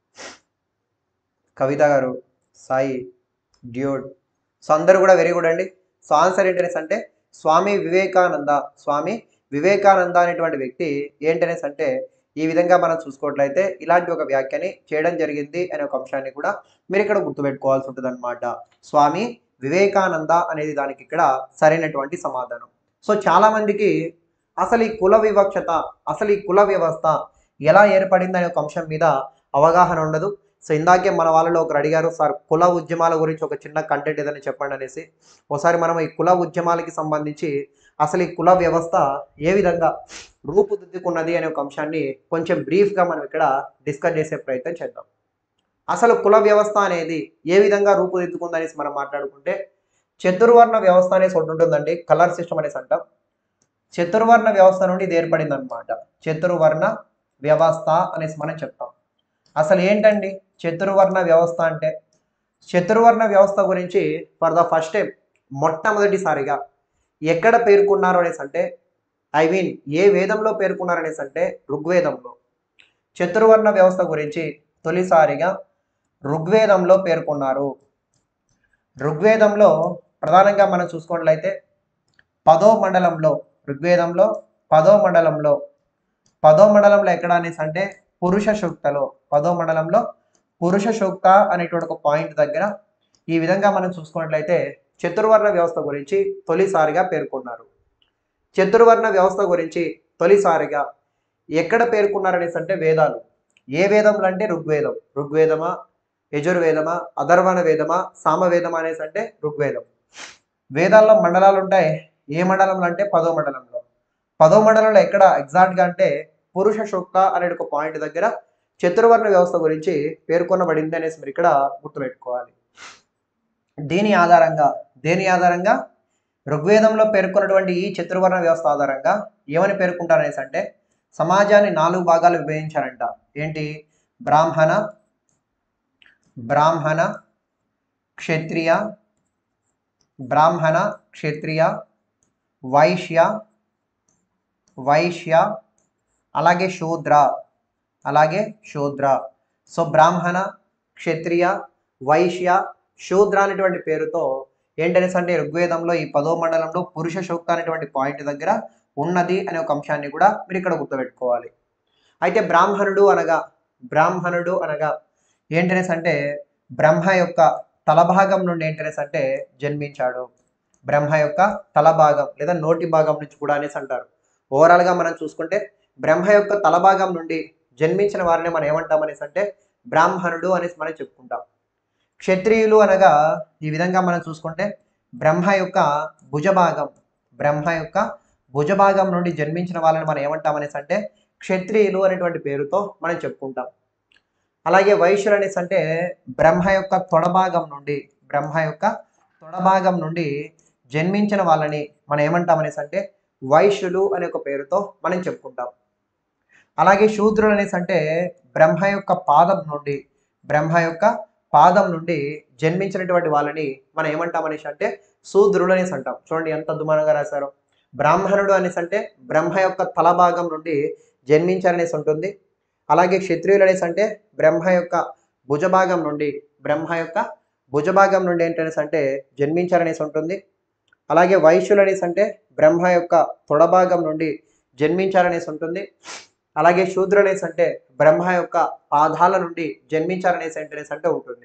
Kavitha గారు సాయి డ్యూడ్ సో అందరూ కూడా వెరీ గుడ్ అండి సో ఆన్సర్ ఏంటనేసి అంటే స్వామి వివేకానంద స్వామి వివేకానంద అనేటువంటి వ్యక్తి ఏంటనేసి అంటే ఈ విధంగా మనం చూసుకోవట్లయితే ఇలాంటి ఒక వ్యాఖ్యని చేయడం జరిగింది అనే ఒక అంశాన్ని కూడా మీరు ఇక్కడ గుర్తుపెట్టుకోవాల్సి ఉంటుంది అనమాట స్వామి వివేకానంద అనేది దానికి ఇక్కడ సరైనటువంటి సమాధానం సో చాలా మందికి అసలు ఈ కుల వివక్షత అసలు ఈ కుల వ్యవస్థ ఎలా ఏర్పడింది అనే ఒక అంశం మీద అవగాహన ఉండదు సో ఇందాకే మన వాళ్ళలో ఒకరు అడిగారు సార్ కుల ఉద్యమాల గురించి ఒక చిన్న కంటెంట్ ఏదని చెప్పండి అనేసి ఒకసారి మనం ఈ కుల ఉద్యమాలకి సంబంధించి అసలు ఈ కుల వ్యవస్థ ఏ విధంగా రూపుదిద్దుకున్నది అనే ఒక అంశాన్ని కొంచెం బ్రీఫ్గా మనం ఇక్కడ డిస్కస్ చేసే ప్రయత్నం చేద్దాం అసలు కుల వ్యవస్థ అనేది ఏ విధంగా రూపుదిద్దుకుందనేసి మనం మాట్లాడుకుంటే చతుర్వర్ణ వ్యవస్థ అనేసి ఒకటి ఉంటుందండి కలర్ సిస్టమ్ అనేసి అంటాం చతుర్వర్ణ వ్యవస్థ నుండి ఇది ఏర్పడింది అనమాట చతుర్వర్ణ వ్యవస్థ అనేసి మనం చెప్తాం అసలు ఏంటండి చతుర్వర్ణ వ్యవస్థ అంటే చతుర్వర్ణ వ్యవస్థ గురించి ఫర్ ద ఫస్ట్ టైం మొట్టమొదటిసారిగా ఎక్కడ పేర్కొన్నారు అనేసి అంటే ఐ మీన్ ఏ వేదంలో పేర్కొన్నారు అనేసి అంటే ఋగ్వేదంలో చతుర్వర్ణ వ్యవస్థ గురించి తొలిసారిగా ఋగ్వేదంలో పేర్కొన్నారు ఋగ్వేదంలో ప్రధానంగా మనం చూసుకున్నట్లయితే పదో మండలంలో ఋగ్వేదంలో పదో మండలంలో పదో మండలంలో ఎక్కడ అనేసి అంటే పురుష సూక్తలో పదో మండలంలో పురుష సూక్త అనేటువంటి ఒక పాయింట్ దగ్గర ఈ విధంగా మనం చూసుకున్నట్లయితే చతుర్వర్ణ వ్యవస్థ గురించి తొలిసారిగా పేర్కొన్నారు చతుర్వర్ణ వ్యవస్థ గురించి తొలిసారిగా ఎక్కడ పేర్కొన్నారనేసి అంటే వేదాలు ఏ వేదంలో అంటే ఋగ్వేదం ఋగ్వేదమా యజుర్వేదమా అధర్వణ వేదమా సామవేదమా అనేసి అంటే ఋగ్వేదం వేదాల్లో మండలాలు ఉంటాయి ఏ మండలంలో అంటే పదో మండలంలో పదో మండలంలో ఎక్కడ ఎగ్జాక్ట్గా అంటే పురుష సూక్త అనే ఒక పాయింట్ దగ్గర చతుర్వర్ణ వ్యవస్థ గురించి పేర్కొనబడింది అనేసి మీరు ఇక్కడ గుర్తుపెట్టుకోవాలి దీని ఆధారంగా దేని ఆధారంగా ఋగ్వేదంలో పేర్కొన్నటువంటి ఈ చతుర్వర్ణ వ్యవస్థ ఆధారంగా ఏమని పేర్కొంటారనేసి అంటే సమాజాన్ని నాలుగు భాగాలు విభజించారంట ఏంటి బ్రాహ్మణ బ్రాహ్మణ క్షత్రియ బ్రాహ్మణ క్షత్రియ వైశ్య వైశ్య అలాగే శూద్ర అలాగే శూద్ర సో బ్రాహ్మణ క్షత్రియ వైశ్య శూద్ర అనేటువంటి పేరుతో ఏంటనేసి అంటే ఋగ్వేదంలో ఈ పదో మండలంలో పురుష సూక్త అనేటువంటి పాయింట్ దగ్గర ఉన్నది అనే ఒక అంశాన్ని కూడా మీరు ఇక్కడ గుర్తుపెట్టుకోవాలి అయితే బ్రాహ్మణుడు అనగా బ్రాహ్మణుడు అనగా ఏంటనేసి అంటే బ్రహ్మ యొక్క తలభాగం నుండి ఏంటనేసి అంటే జన్మించాడు బ్రహ్మ యొక్క తలభాగం లేదా నోటి భాగం నుంచి కూడా అనేసి అంటారు ఓవరాల్గా మనం చూసుకుంటే బ్రహ్మ యొక్క తలభాగం నుండి జన్మించిన వారిని మనం ఏమంటాం అనేసి అంటే బ్రాహ్మణుడు అనేసి మనం చెప్పుకుంటాం క్షత్రియులు అనగా ఈ విధంగా మనం చూసుకుంటే బ్రహ్మ యొక్క భుజభాగం బ్రహ్మ యొక్క భుజభాగం నుండి జన్మించిన వాళ్ళని మనం ఏమంటాం అనేసి అంటే క్షత్రియులు అనేటువంటి పేరుతో మనం చెప్పుకుంటాం అలాగే వైశ్యులు అనేసి అంటే బ్రహ్మ యొక్క తొడభాగం నుండి బ్రహ్మ యొక్క తొడభాగం నుండి జన్మించిన వాళ్ళని మనం ఏమంటాం అనేసి అంటే వైశ్యులు అనే ఒక పేరుతో మనం చెప్పుకుంటాం అలాగే శూద్రులు అనేసి అంటే బ్రహ్మ యొక్క పాదం నుండి బ్రహ్మ యొక్క పాదం నుండి జన్మించినటువంటి వాళ్ళని మనం ఏమంటాం అనేసి అంటే శూద్రులు అనేసి అంటాం చూడండి ఎంత అద్భుతంగా రాశారు బ్రాహ్మణుడు అనేసి అంటే బ్రహ్మ యొక్క తలభాగం నుండి జన్మించారనేసి ఉంటుంది అలాగే క్షత్రియులు అనేసి అంటే బ్రహ్మ యొక్క భుజభాగం నుండి బ్రహ్మ యొక్క భుజభాగం నుండి ఏంటనేసి అంటే జన్మించారనేసి ఉంటుంది అలాగే వైశ్యులు అనేసి అంటే బ్రహ్మ యొక్క తొడభాగం నుండి జన్మించారనేసి ఉంటుంది అలాగే శూద్రులు అనేసి అంటే బ్రహ్మ యొక్క పాదాల నుండి జన్మించారనేసి ఏంటనేసి అంటే ఉంటుంది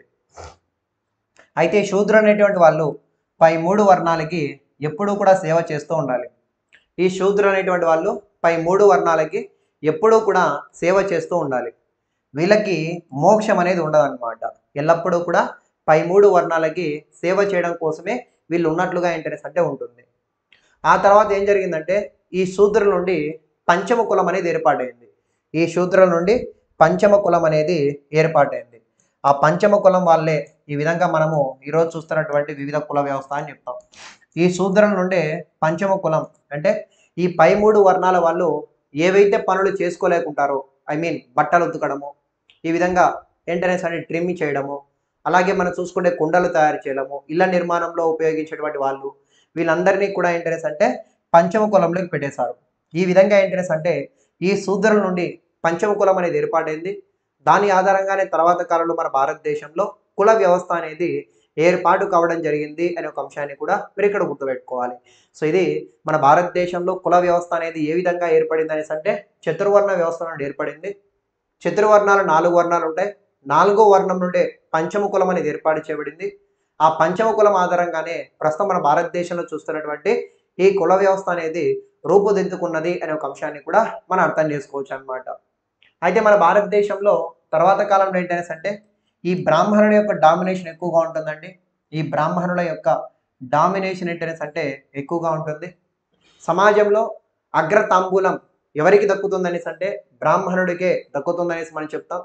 అయితే శూద్రులు అనేటువంటి వాళ్ళు పై మూడు వర్ణాలకి ఎప్పుడూ కూడా సేవ చేస్తూ ఉండాలి ఈ శూద్రులు అనేటువంటి వాళ్ళు పై మూడు వర్ణాలకి ఎప్పుడూ కూడా సేవ చేస్తూ ఉండాలి వీళ్ళకి మోక్షం అనేది ఉండదన్నమాట ఎల్లప్పుడూ కూడా పై మూడు వర్ణాలకి సేవ చేయడం కోసమే వీళ్ళు ఉన్నట్లుగా ఏంటనేసి అంటే ఉంటుంది ఆ తర్వాత ఏం జరిగిందంటే ఈ శూద్రుల నుండి పంచమ కులం అనేది ఏర్పాటైంది ఈ శూద్రుల నుండి పంచమ కులం అనేది ఏర్పాటైంది ఆ పంచమ కులం వాళ్ళే ఈ విధంగా మనము ఈరోజు చూస్తున్నటువంటి వివిధ కుల వ్యవస్థ అని చెప్తాం ఈ శూద్రుల నుండే పంచమ కులం అంటే ఈ పై మూడు వర్ణాల వాళ్ళు ఏవైతే పనులు చేసుకోలేకుంటారో ఐ మీన్ బట్టలు ఉతకడము ఈ విధంగా ఏంటనేసి అని ట్రిమ్ చేయడము అలాగే మనం చూసుకుంటే కుండలు తయారు చేయడము ఇళ్ల నిర్మాణంలో ఉపయోగించేటువంటి వాళ్ళు వీళ్ళందరినీ కూడా ఏంటనేసి అంటే పంచమ కులంలోకి పెట్టేశారు ఈ విధంగా ఏంటనేసి అంటే ఈ శూద్రుల నుండి పంచమ కులం అనేది ఏర్పాటైంది దాని ఆధారంగానే తర్వాత కాలంలో మన భారతదేశంలో కుల వ్యవస్థ అనేది ఏర్పాటు కావడం జరిగింది అనే ఒక అంశాన్ని కూడా మీరు ఇక్కడ గుర్తుపెట్టుకోవాలి సో ఇది మన భారతదేశంలో కుల వ్యవస్థ అనేది ఏ విధంగా ఏర్పడింది అనేసి అంటే చతుర్వర్ణ వ్యవస్థ నుండి ఏర్పడింది చతుర్వర్ణాలు నాలుగు వర్ణాలు ఉంటాయి నాలుగో వర్ణం నుండే పంచమ కులం అనేది ఏర్పాటు చేయబడింది ఆ పంచమ కులం ఆధారంగానే ప్రస్తుతం మన భారతదేశంలో చూస్తున్నటువంటి ఈ కుల వ్యవస్థ అనేది రూపుదిద్దుకున్నది అనే ఒక అంశాన్ని కూడా మనం అర్థం చేసుకోవచ్చు అన్నమాట అయితే మన భారతదేశంలో తర్వాత కాలంలో ఏంటనేసి అంటే ఈ బ్రాహ్మణుల యొక్క డామినేషన్ ఎక్కువగా ఉంటుందండి ఈ బ్రాహ్మణుల యొక్క డామినేషన్ ఏంటనేసి అంటే ఎక్కువగా ఉంటుంది సమాజంలో అగ్రతాంబూలం ఎవరికి దక్కుతుందనేసి అంటే బ్రాహ్మణుడికే దక్కుతుందనేసి మనం చెప్తాం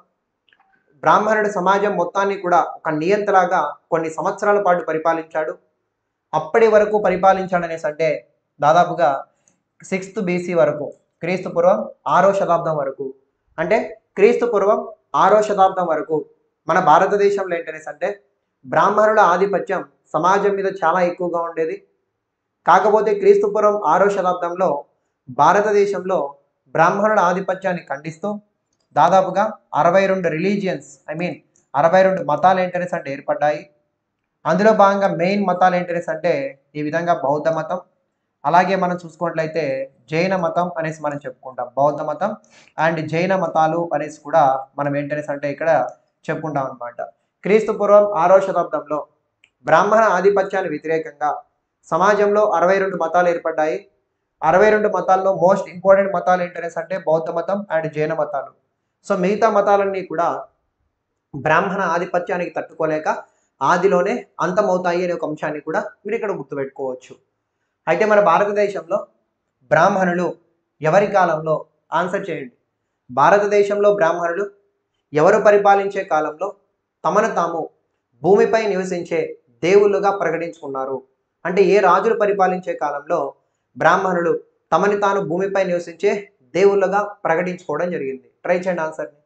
బ్రాహ్మణుడు సమాజం మొత్తాన్ని కూడా ఒక నియంతలాగా కొన్ని సంవత్సరాల పాటు పరిపాలించాడు అప్పటి వరకు పరిపాలించాడనేసి అంటే దాదాపుగా సిక్స్త్ బీసీ వరకు క్రీస్తు పూర్వం ఆరో శతాబ్దం వరకు అంటే క్రీస్తు పూర్వం ఆరో శతాబ్దం వరకు మన భారతదేశంలో ఏంటనేసి అంటే బ్రాహ్మణుల ఆధిపత్యం సమాజం మీద చాలా ఎక్కువగా ఉండేది కాకపోతే క్రీస్తు పూర్వం ఆరో శతాబ్దంలో భారతదేశంలో బ్రాహ్మణుల ఆధిపత్యాన్ని ఖండిస్తూ దాదాపుగా అరవై రెండు రిలీజియన్స్ ఐ మీన్ అరవై రెండు మతాలు ఏంటనేసి అంటే ఏర్పడ్డాయి అందులో భాగంగా మెయిన్ మతాలు ఏంటనేసి అంటే ఈ విధంగా బౌద్ధ మతం అలాగే మనం చూసుకున్నట్లయితే జైన మతం అనేసి మనం చెప్పుకుంటాం బౌద్ధ మతం అండ్ జైన మతాలు అనేసి కూడా మనం ఏంటనేసి అంటే ఇక్కడ చెప్పుకుంటాం అనమాట క్రీస్తు పూర్వం ఆరో శతాబ్దంలో బ్రాహ్మణ ఆధిపత్యానికి వ్యతిరేకంగా సమాజంలో అరవై రెండు మతాలు ఏర్పడ్డాయి అరవై రెండు మతాల్లో మోస్ట్ ఇంపార్టెంట్ మతాలు ఏంటనేసి అంటే బౌద్ధ మతం అండ్ జైన మతాలు సో మిగతా మతాలన్నీ కూడా బ్రాహ్మణ ఆధిపత్యానికి తట్టుకోలేక ఆదిలోనే అంతమవుతాయి అనే ఒక అంశాన్ని కూడా మీరు ఇక్కడ గుర్తుపెట్టుకోవచ్చు అయితే మన భారతదేశంలో బ్రాహ్మణులు ఎవరి కాలంలో ఆన్సర్ చేయండి భారతదేశంలో బ్రాహ్మణులు ఎవరు పరిపాలించే కాలంలో తమను తాము భూమిపై నివసించే దేవుళ్ళుగా ప్రకటించుకున్నారు అంటే ఏ రాజులు పరిపాలించే కాలంలో బ్రాహ్మణులు తమని తాను భూమిపై నివసించే దేవుళ్ళుగా ప్రకటించుకోవడం జరిగింది ట్రై చేయండి ఆన్సర్ని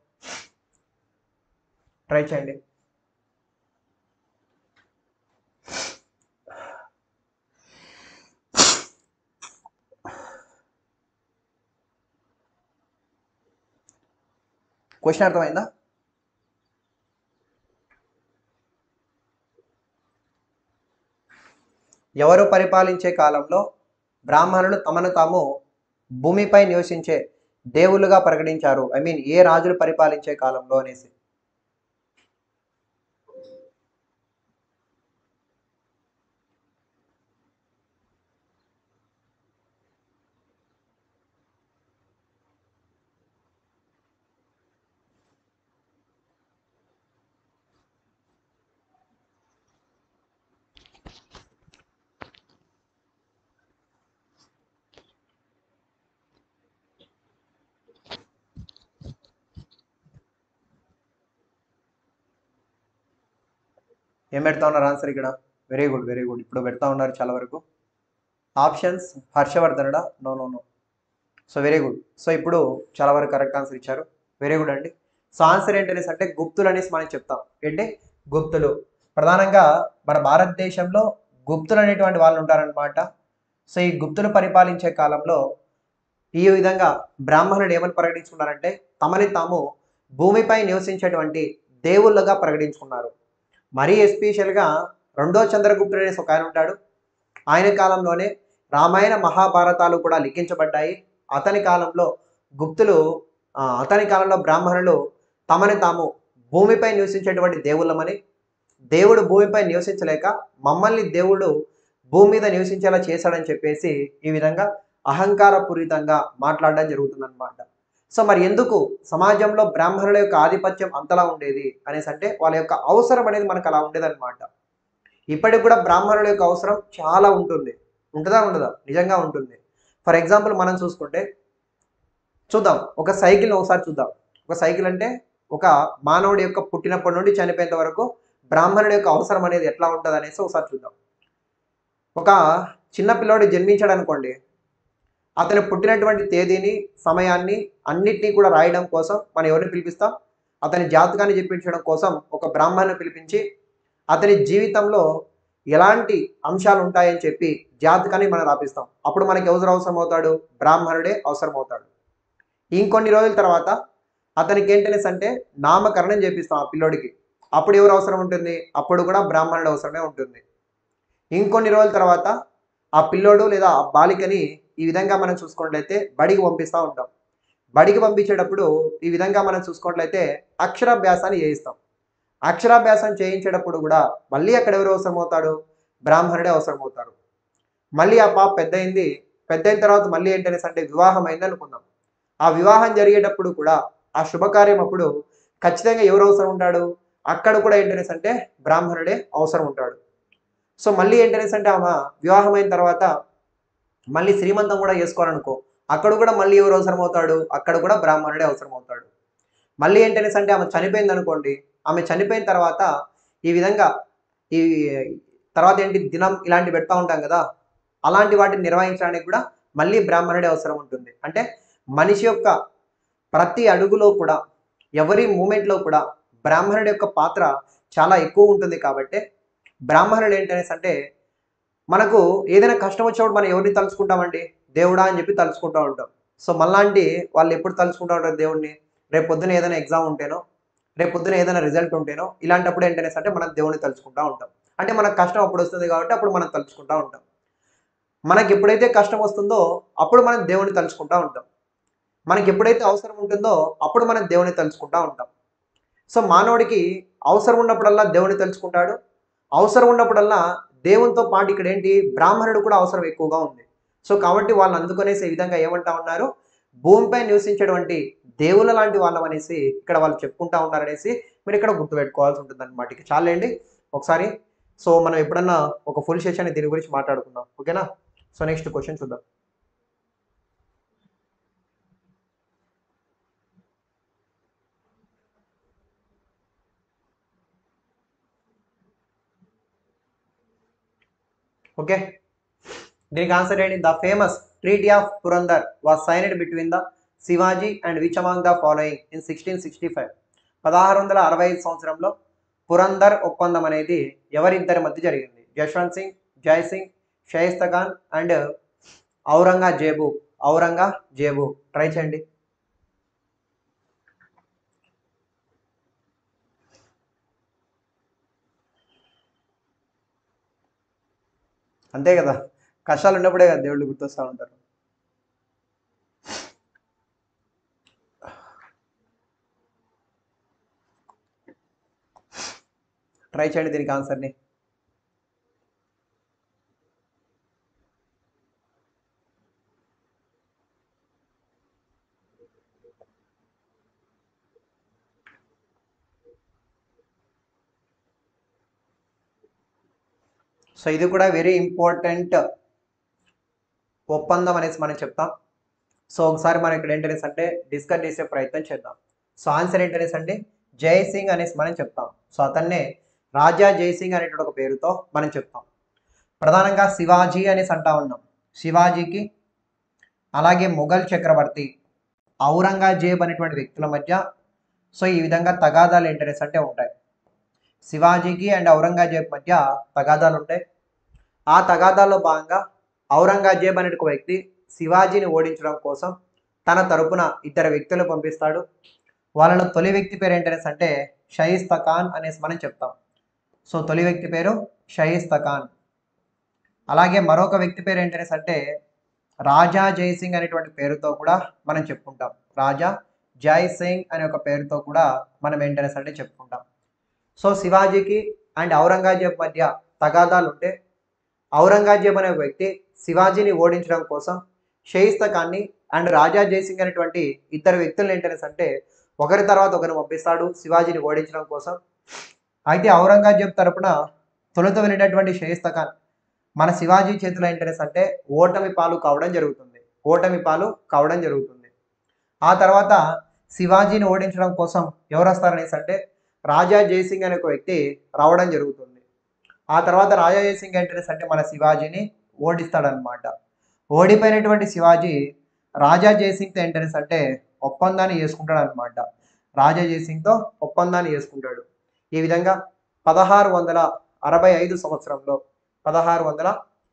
ట్రై చేయండి క్వశ్చన్ అర్థమైందా ఎవరు పరిపాలించే కాలంలో బ్రాహ్మణులు తమను తాము భూమిపై నివసించే దేవుళ్ళుగా ప్రకటించారు ఐ మీన్ ఏ రాజులు పరిపాలించే కాలంలో అనేసి ఏం పెడతా ఉన్నారు ఆన్సర్ ఇక్కడ వెరీ గుడ్ వెరీ గుడ్ ఇప్పుడు పెడతా ఉన్నారు చాలా వరకు ఆప్షన్స్ హర్షవర్ధనుడా no no no so very good so ఇప్పుడు చాలా వరకు కరెక్ట్ ఆన్సర్ ఇచ్చారు వెరీ గుడ్ అండి సో ఆన్సర్ ఏంటనేసి అంటే గుప్తులు అనేసి మనం చెప్తాం ఏంటి గుప్తులు ప్రధానంగా మన భారతదేశంలో గుప్తులు అనేటువంటి వాళ్ళు ఉంటారనమాట సో ఈ గుప్తులు పరిపాలించే కాలంలో ఈ విధంగా బ్రాహ్మణుడు ఏమని ప్రకటించుకున్నారంటే తమని తాము భూమిపై నివసించేటువంటి దేవుళ్ళుగా ప్రకటించుకున్నారు మరీ ఎస్పెషల్గా రెండో చంద్రగుప్తుడు అనేసి ఒక ఆయన ఉంటాడు ఆయన కాలంలోనే రామాయణ మహాభారతాలు కూడా లిఖించబడ్డాయి అతని కాలంలో గుప్తులు ఆ, అతని కాలంలో బ్రాహ్మణులు తమని తాము భూమిపై నివసించేటువంటి దేవుళ్ళమని దేవుడు భూమిపై నివసించలేక మమ్మల్ని దేవుడు భూమి మీద నివసించేలా చేశాడని చెప్పేసి ఈ విధంగా అహంకారపూరితంగా మాట్లాడడం జరుగుతుందన్నమాట సో మరి ఎందుకు సమాజంలో బ్రాహ్మణుల యొక్క ఆధిపత్యం అంతలా ఉండేది అనేసి అంటే వాళ్ళ యొక్క అవసరం అనేది మనకు అలా ఉండేదన్నమాట ఇప్పటికి కూడా బ్రాహ్మణుల యొక్క అవసరం చాలా ఉంటుంది ఉంటుందా ఉండదా నిజంగా ఉంటుంది ఫర్ ఎగ్జాంపుల్ మనం చూసుకుంటే చూద్దాం ఒక సైకిల్ని ఒకసారి చూద్దాం ఒక సైకిల్ అంటే ఒక మానవుడి యొక్క పుట్టినప్పటి నుండి చనిపోయేంత వరకు బ్రాహ్మణుడి యొక్క అవసరం అనేది ఎట్లా ఉంటుంది అనేసి ఒకసారి చూద్దాం ఒక చిన్న పిల్లోడు జన్మించాడు అనుకోండి అతను పుట్టినటువంటి తేదీని సమయాన్ని అన్నిటినీ కూడా రాయడం కోసం మనం ఎవరిని పిలిపిస్తాం అతని జాతకాన్ని చెప్పించడం కోసం ఒక బ్రాహ్మణ్ణి పిలిపించి అతని జీవితంలో ఎలాంటి అంశాలు ఉంటాయని చెప్పి జాతకాన్ని మనం రాపిస్తాం అప్పుడు మనకి ఎవరు అవసరం అవుతాడు బ్రాహ్మణుడే అవసరం అవుతాడు ఇంకొన్ని రోజుల తర్వాత అతనికి ఏంటనేసి అంటే నామకరణం చేపిస్తాం ఆ పిల్లోడికి అప్పుడు ఎవరు అవసరం ఉంటుంది అప్పుడు కూడా బ్రాహ్మణుడు అవసరమే ఉంటుంది ఇంకొన్ని రోజుల తర్వాత ఆ పిల్లోడు లేదా ఆ బాలికని ఈ విధంగా మనం చూసుకున్నట్లయితే బడికి పంపిస్తూ ఉంటాం బడికి పంపించేటప్పుడు ఈ విధంగా మనం చూసుకున్నట్లయితే అక్షరాభ్యాసాన్ని చేయిస్తాం అక్షరాభ్యాసం చేయించేటప్పుడు కూడా మళ్ళీ అక్కడ ఎవరు అవసరం అవుతాడు బ్రాహ్మణుడే అవసరం అవుతాడు మళ్ళీ ఆ పాప పెద్ద అయింది పెద్ద అయిన తర్వాత మళ్ళీ ఏంటనేసి అంటే వివాహం అయింది అనుకుందాం ఆ వివాహం జరిగేటప్పుడు కూడా ఆ శుభకార్యం అప్పుడు ఖచ్చితంగా ఎవరు అవసరం ఉంటాడు అక్కడ కూడా ఏంటనేసి అంటే బ్రాహ్మణుడే అవసరం ఉంటాడు సో మళ్ళీ ఏంటనేసి అంటే ఆమె వివాహం అయిన తర్వాత మళ్ళీ శ్రీమంతం కూడా చేసుకోవాలనుకో అక్కడ కూడా మళ్ళీ ఎవరు అవసరం అవుతాడు అక్కడ కూడా బ్రాహ్మణుడే అవసరం అవుతాడు మళ్ళీ ఏంటనేసి అంటే ఆమె చనిపోయింది అనుకోండి ఆమె చనిపోయిన తర్వాత ఈ విధంగా ఈ తర్వాత ఏంటి దినం ఇలాంటి పెడతా ఉంటాం కదా అలాంటి వాటిని నిర్వహించడానికి కూడా మళ్ళీ బ్రాహ్మణుడే అవసరం ఉంటుంది అంటే మనిషి యొక్క ప్రతి అడుగులో కూడా ఎవరి మూమెంట్లో కూడా బ్రాహ్మణుడి యొక్క పాత్ర చాలా ఎక్కువ ఉంటుంది కాబట్టి బ్రాహ్మణుడు ఏంటనేసి అంటే మనకు ఏదైనా కష్టం వచ్చినప్పుడు మనం ఎవరిని తలుచుకుంటామండి దేవుడా అని చెప్పి తలుచుకుంటూ ఉంటాం సో మళ్ళాంటి వాళ్ళు ఎప్పుడు తలుచుకుంటూ ఉంటారు దేవుడిని రేపు పొద్దున ఏదైనా ఎగ్జామ్ ఉంటేనో రేపు పొద్దున ఏదైనా రిజల్ట్ ఉంటేనో ఇలాంటప్పుడు ఏంటనేసి అంటే మనం దేవుడిని తలుచుకుంటూ ఉంటాం అంటే మనకు కష్టం అప్పుడు వస్తుంది కాబట్టి అప్పుడు మనం తలుచుకుంటూ ఉంటాం మనకి ఎప్పుడైతే కష్టం వస్తుందో అప్పుడు మనం దేవుని తలుచుకుంటూ ఉంటాం మనకి ఎప్పుడైతే అవసరం ఉంటుందో అప్పుడు మనం దేవుని తలుచుకుంటూ ఉంటాం సో మానవుడికి అవసరం ఉన్నప్పుడల్లా దేవుని తలుచుకుంటాడు అవసరం ఉన్నప్పుడల్లా దేవునితో పాటు ఇక్కడ ఏంటి బ్రాహ్మణుడు కూడా అవసరం ఎక్కువగా ఉంది సో కాబట్టి వాళ్ళని అందుకునేసి ఈ విధంగా ఏమంటా ఉన్నారు భూమిపై నివసించేటువంటి దేవుల లాంటి వాళ్ళం అనేసి ఇక్కడ వాళ్ళు చెప్పుకుంటా ఉన్నారనేసి మీరు ఇక్కడ గుర్తుపెట్టుకోవాల్సి ఉంటుంది అనమాట ఇక చాలండి ఒకసారి సో మనం ఎప్పుడన్నా ఒక ఫుల్ సెషన్ దీని గురించి మాట్లాడుకుందాం ఓకేనా సో నెక్స్ట్ క్వశ్చన్ చూద్దాం ఓకే దీనికి ఆన్సర్ ఏంటి the famous treaty of Purandar was signed between the Shivaji and which among the following in sixteen sixty five పదహారు వందల అరవై ఐదు సంవత్సరంలో పురందర్ ఒప్పందం అనేది ఎవరిద్దరి మధ్య జరిగింది జశ్వంత్ సింగ్ జై సింగ్ షైస్తా ఖాన్ అండ్ ఔరంగజేబు ఔరంగజేబు ట్రై చేయండి అంతే కదా కష్టాలు ఉన్నప్పుడే కదా దేవుళ్ళు గుర్తొస్తూ ఉంటారు ట్రై చేయండి దీనికి ఆన్సర్ని సో ఇది కూడా వెరీ ఇంపార్టెంట్ ఒప్పందం అనేసి మనం చెప్తాం సో ఒకసారి మనం ఇక్కడ ఏంటనేసి అంటే డిస్కస్ చేసే ప్రయత్నం చేద్దాం సో ఆన్సర్ ఏంటనేసి అంటే జై సింగ్ అనేసి మనం చెప్తాం సో అతన్నే రాజా జై సింగ్ అనేటువంటి ఒక పేరుతో మనం చెప్తాం ప్రధానంగా శివాజీ అనేసి అంటా ఉన్నాం శివాజీకి అలాగే మొఘల్ చక్రవర్తి ఔరంగజేబ్ అనేటువంటి వ్యక్తుల మధ్య సో ఈ విధంగా తగాదాలు ఏంటనేసి అంటే ఉంటాయి శివాజీకి అండ్ ఔరంగజేబ్ మధ్య తగాదాలు ఉంటాయి ఆ తగాదాల్లో భాగంగా ఔరంగజేబ్ అనే ఒక వ్యక్తి శివాజీని ఓడించడం కోసం తన తరపున ఇద్దరు వ్యక్తులు పంపిస్తాడు వాళ్ళలో తొలి వ్యక్తి పేరు ఏంటనేసి అంటే షయిస్తా ఖాన్ అనేసి మనం చెప్తాం సో తొలి వ్యక్తి పేరు షయిస్తా ఖాన్ అలాగే మరొక వ్యక్తి పేరు ఏంటనేసి అంటే రాజా జైసింగ్ అనేటువంటి పేరుతో కూడా మనం చెప్పుకుంటాం రాజా జై సింగ్ అనే ఒక పేరుతో కూడా మనం ఏంటనేసి అంటే చెప్పుకుంటాం సో శివాజీకి అండ్ ఔరంగజేబ్ మధ్య తగాదాలు ఉంటే ఔరంగజేబ్ అనే వ్యక్తి శివాజీని ఓడించడం కోసం షయిస్తా ఖాన్ని అండ్ రాజా జైసింగ్ అనేటువంటి ఇద్దరు వ్యక్తులు ఏంటనేసి అంటే ఒకరి తర్వాత ఒకరిని పంపిస్తాడు శివాజీని ఓడించడం కోసం అయితే ఔరంగజేబ్ తరపున తొలుత వెళ్ళినటువంటి షయిస్తా ఖాన్ మన శివాజీ చేతిలో ఏంటనేసి అంటే ఓటమి పాలు కావడం జరుగుతుంది ఓటమి పాలు కావడం జరుగుతుంది ఆ తర్వాత శివాజీని ఓడించడం కోసం ఎవరు వస్తారనేసి అంటే రాజా జయసింగ్ అనే ఒక వ్యక్తి రావడం జరుగుతుంది ఆ తర్వాత రాజా జయసింగ్ ఏంటనేసి అంటే మన శివాజీని ఓడిస్తాడనమాట ఓడిపోయినటువంటి శివాజీ రాజా జయసింగ్తో ఏంటనేసి అంటే ఒప్పందాన్ని చేసుకుంటాడు అనమాట రాజా జయసింగ్తో ఒప్పందాన్ని చేసుకుంటాడు ఈ విధంగా పదహారు వందల అరవై ఐదు సంవత్సరంలో పదహారు వందల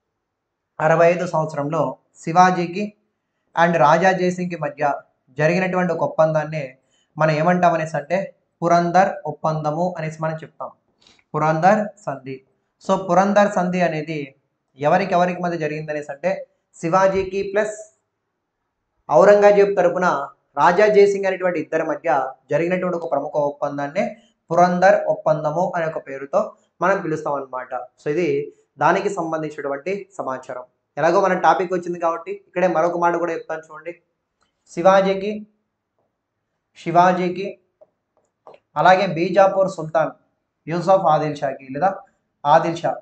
అరవై ఐదు సంవత్సరంలో శివాజీకి అండ్ రాజా జయసింగ్కి మధ్య జరిగినటువంటి ఒక ఒప్పందాన్ని మనం ఏమంటాం అనేసి అంటే పురందర్ ఒప్పందము అనేసి మనం చెప్తాం పురందర్ సంధి సో పురందర్ సంధి అనేది ఎవరికి ఎవరికి మధ్య జరిగింది అనేసి అంటే శివాజీకి ప్లస్ ఔరంగజేబ్ తరపున రాజా జయసింగ్ అనేటువంటి ఇద్దరి మధ్య జరిగినటువంటి ఒక ప్రముఖ ఒప్పందాన్ని పురందర్ ఒప్పందము అనే ఒక పేరుతో మనం పిలుస్తాం అనమాట సో ఇది దానికి సంబంధించినటువంటి సమాచారం ఎలాగో మన టాపిక్ వచ్చింది కాబట్టి ఇక్కడే మరొక మాట కూడా చెప్తాను చూడండి శివాజీకి శివాజీకి అలాగే బీజాపూర్ సుల్తాన్ యూసఫ్ ఆదిల్ షాకి లేదా ఆదిల్ షా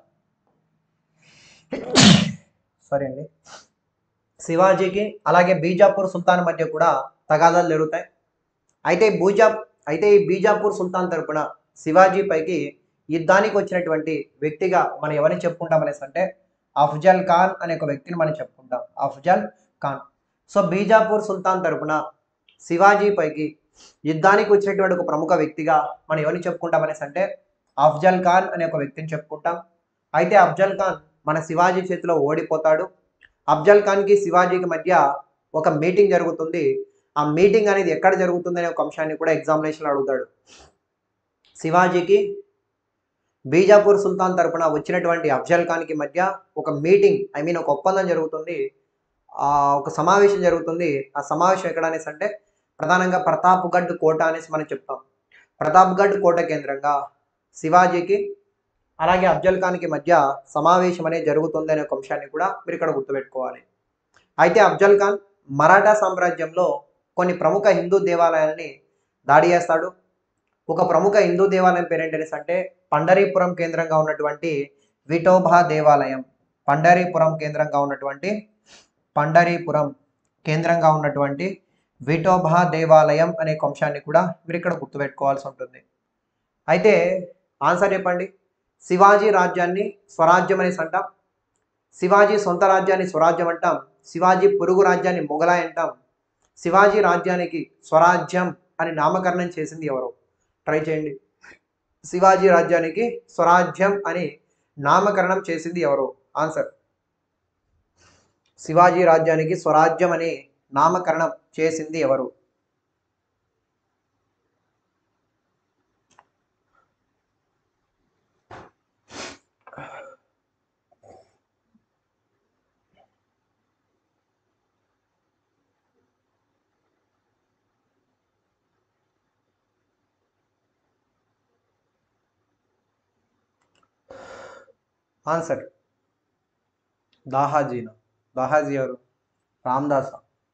సారీ అండి శివాజీకి అలాగే బీజాపూర్ సుల్తాన్ మధ్య కూడా తగాదాలు జరుగుతాయి అయితే బూజా అయితే ఈ బీజాపూర్ సుల్తాన్ తరపున శివాజీ పైకి యుద్ధానికి వచ్చినటువంటి వ్యక్తిగా మనం ఎవరిని చెప్పుకుంటాం అనేసి అంటే అఫ్జల్ ఖాన్ అనే ఒక వ్యక్తిని మనం చెప్పుకుంటాం అఫ్జల్ ఖాన్ సో బీజాపూర్ సుల్తాన్ తరపున శివాజీ పైకి యుద్ధానికి వచ్చినటువంటి ఒక ప్రముఖ వ్యక్తిగా మనం ఎవరిని చెప్పుకుంటాం అనేసి అంటే అఫ్జల్ ఖాన్ అనే ఒక వ్యక్తిని చెప్పుకుంటాం అయితే అఫ్జల్ ఖాన్ మన శివాజీ చేతిలో ఓడిపోతాడు అఫ్జల్ ఖాన్కి శివాజీకి మధ్య ఒక మీటింగ్ జరుగుతుంది ఆ మీటింగ్ అనేది ఎక్కడ జరుగుతుంది అనే ఒక అంశాన్ని కూడా ఎగ్జామినేషన్లో అడుగుతాడు శివాజీకి బీజాపూర్ సుల్తాన్ తరపున వచ్చినటువంటి అఫ్జల్ ఖాన్కి మధ్య ఒక మీటింగ్ ఐ మీన్ ఒక ఒప్పందం జరుగుతుంది ఆ ఒక సమావేశం జరుగుతుంది ఆ సమావేశం ఎక్కడ అనేసి అంటే ప్రధానంగా ప్రతాప్గఢ్ కోట అనేసి మనం చెప్తాం ప్రతాప్గఢ్ కోట కేంద్రంగా శివాజీకి అలాగే అఫ్జల్ ఖాన్కి మధ్య సమావేశం అనేది జరుగుతుంది అనే ఒక అంశాన్ని కూడా మీరు ఇక్కడ గుర్తుపెట్టుకోవాలి అయితే అఫ్జల్ ఖాన్ మరాఠా సామ్రాజ్యంలో కొన్ని ప్రముఖ హిందూ దేవాలయాల్ని దాడి చేస్తాడు ఒక ప్రముఖ హిందూ దేవాలయం పేరేంటనేసి అంటే పండరీపురం కేంద్రంగా ఉన్నటువంటి విఠోబా దేవాలయం పండరీపురం కేంద్రంగా ఉన్నటువంటి పండరీపురం కేంద్రంగా ఉన్నటువంటి విఠోబా దేవాలయం అనే ఒక అంశాన్ని కూడా మీరు ఇక్కడ గుర్తుపెట్టుకోవాల్సి ఉంటుంది అయితే ఆన్సర్ చెప్పండి శివాజీ రాజ్యాన్ని స్వరాజ్యం అనేసి అంటాం శివాజీ సొంత రాజ్యాన్ని స్వరాజ్యం అంటాం శివాజీ పొరుగు రాజ్యాన్ని మొఘలాయ్ అంటాం శివాజీ రాజ్యానికి స్వరాజ్యం అని నామకరణం చేసింది ఎవరు ట్రై చేయండి శివాజీ రాజ్యానికి స్వరాజ్యం అని నామకరణం చేసింది ఎవరు ఆన్సర్ శివాజీ రాజ్యానికి స్వరాజ్యం అని నామకరణం చేసింది ఎవరు ఆన్సర్ దాహాజీనా దాహాజీ ఎవరు Ramdas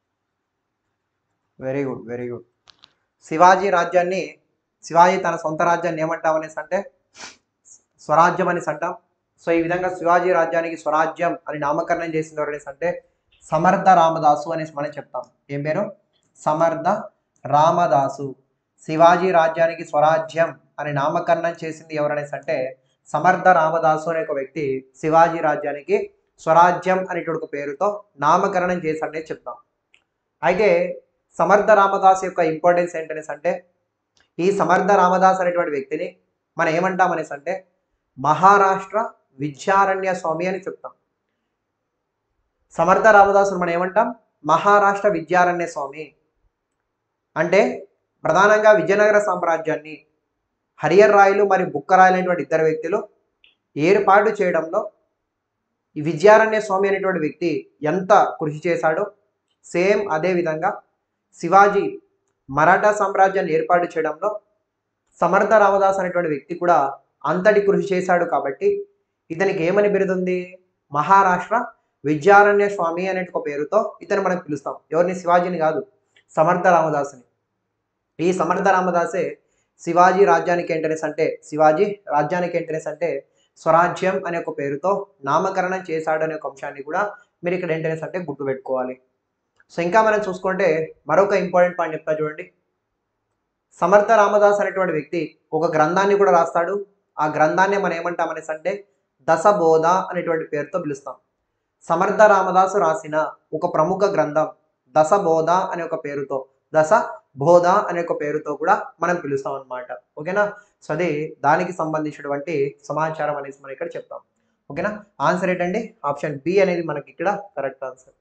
very good very good Shivaji రాజ్యాన్ని శివాజీ తన సొంత రాజ్యాన్ని ఏమంటాం అనేసి అంటే స్వరాజ్యం అనేసి అంటాం సో ఈ విధంగా శివాజీ రాజ్యానికి స్వరాజ్యం అని నామకరణం చేసింది ఎవరు అనేసి అంటే సమర్థ రామదాసు అనేసి మనం చెప్తాం ఏం పేరు సమర్థ రామదాసు శివాజీ రాజ్యానికి స్వరాజ్యం అని నామకరణం చేసింది ఎవరనేసి అంటే సమర్థ రామదాసు అనే ఒక వ్యక్తి శివాజీ రాజ్యానికి స్వరాజ్యం అనేటువంటి ఒక పేరుతో నామకరణం చేశాడనే చెప్తాం అయితే సమర్థ రామదాస్ యొక్క ఇంపార్టెన్స్ ఏంటనేసి అంటే ఈ సమర్థ రామదాస్ అనేటువంటి వ్యక్తిని మనం ఏమంటాం అనేసి అంటే మహారాష్ట్ర విద్యారణ్య స్వామి అని చెప్తాం సమర్థ రామదాసుని మనం ఏమంటాం మహారాష్ట్ర విద్యారణ్య స్వామి అంటే ప్రధానంగా విజయనగర సామ్రాజ్యాన్ని హరియర్ రాయలు మరియు బుక్కరాయలు అనేటువంటి ఇద్దరు వ్యక్తులు ఏర్పాటు చేయడంలో ఈ విద్యారణ్య స్వామి అనేటువంటి వ్యక్తి ఎంత కృషి చేశాడో సేమ్ అదే విధంగా శివాజీ మరాఠా సామ్రాజ్యాన్ని ఏర్పాటు చేయడంలో సమర్థ రామదాస్ అనేటువంటి వ్యక్తి కూడా అంతటి కృషి చేశాడు కాబట్టి ఇతనికి ఏమని బిరుదుంది మహారాష్ట్ర విద్యారణ్య స్వామి అనే ఒక పేరుతో ఇతను మనం పిలుస్తాం ఎవరిని శివాజీని కాదు సమర్థ రామదాసుని ఈ సమర్థ రామదాసే శివాజీ రాజ్యానికి ఏంటనేసి అంటే శివాజీ రాజ్యానికి ఏంటనేసి అంటే స్వరాజ్యం అనే ఒక పేరుతో నామకరణం చేశాడు అనే ఒక అంశాన్ని కూడా మీరు ఇక్కడ ఏంటనేసి అంటే గుర్తుపెట్టుకోవాలి సో ఇంకా మనం చూసుకుంటే మరొక ఇంపార్టెంట్ పాయింట్ చెప్తా చూడండి సమర్థ రామదాస్ అనేటువంటి వ్యక్తి ఒక గ్రంథాన్ని కూడా రాస్తాడు ఆ గ్రంథాన్ని మనం ఏమంటాం అనేసి అంటే దశబోధ అనేటువంటి పేరుతో పిలుస్తాం సమర్థ రామదాసు రాసిన ఒక ప్రముఖ గ్రంథం దశబోధ అనే ఒక పేరుతో దశ బోధ అనే ఒక పేరుతో కూడా మనం పిలుస్తాం అనమాట ఓకేనా సో అది దానికి సంబంధించినటువంటి సమాచారం అనేసి మనం ఇక్కడ చెప్తాం ఓకేనా ఆన్సర్ ఏంటండి ఆప్షన్ బి అనేది మనకి ఇక్కడ కరెక్ట్ ఆన్సర్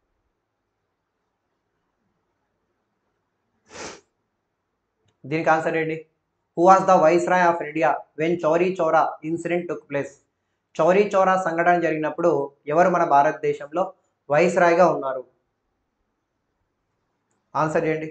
దీనికి ఆన్సర్ ఏంటి who was the viceroy of India when Chauri Chaura incident took place Chauri Chaura సంఘటన జరిగినప్పుడు ఎవరు మన భారతదేశంలో వైస్ రాయ్గా ఉన్నారు ఆన్సర్ చేయండి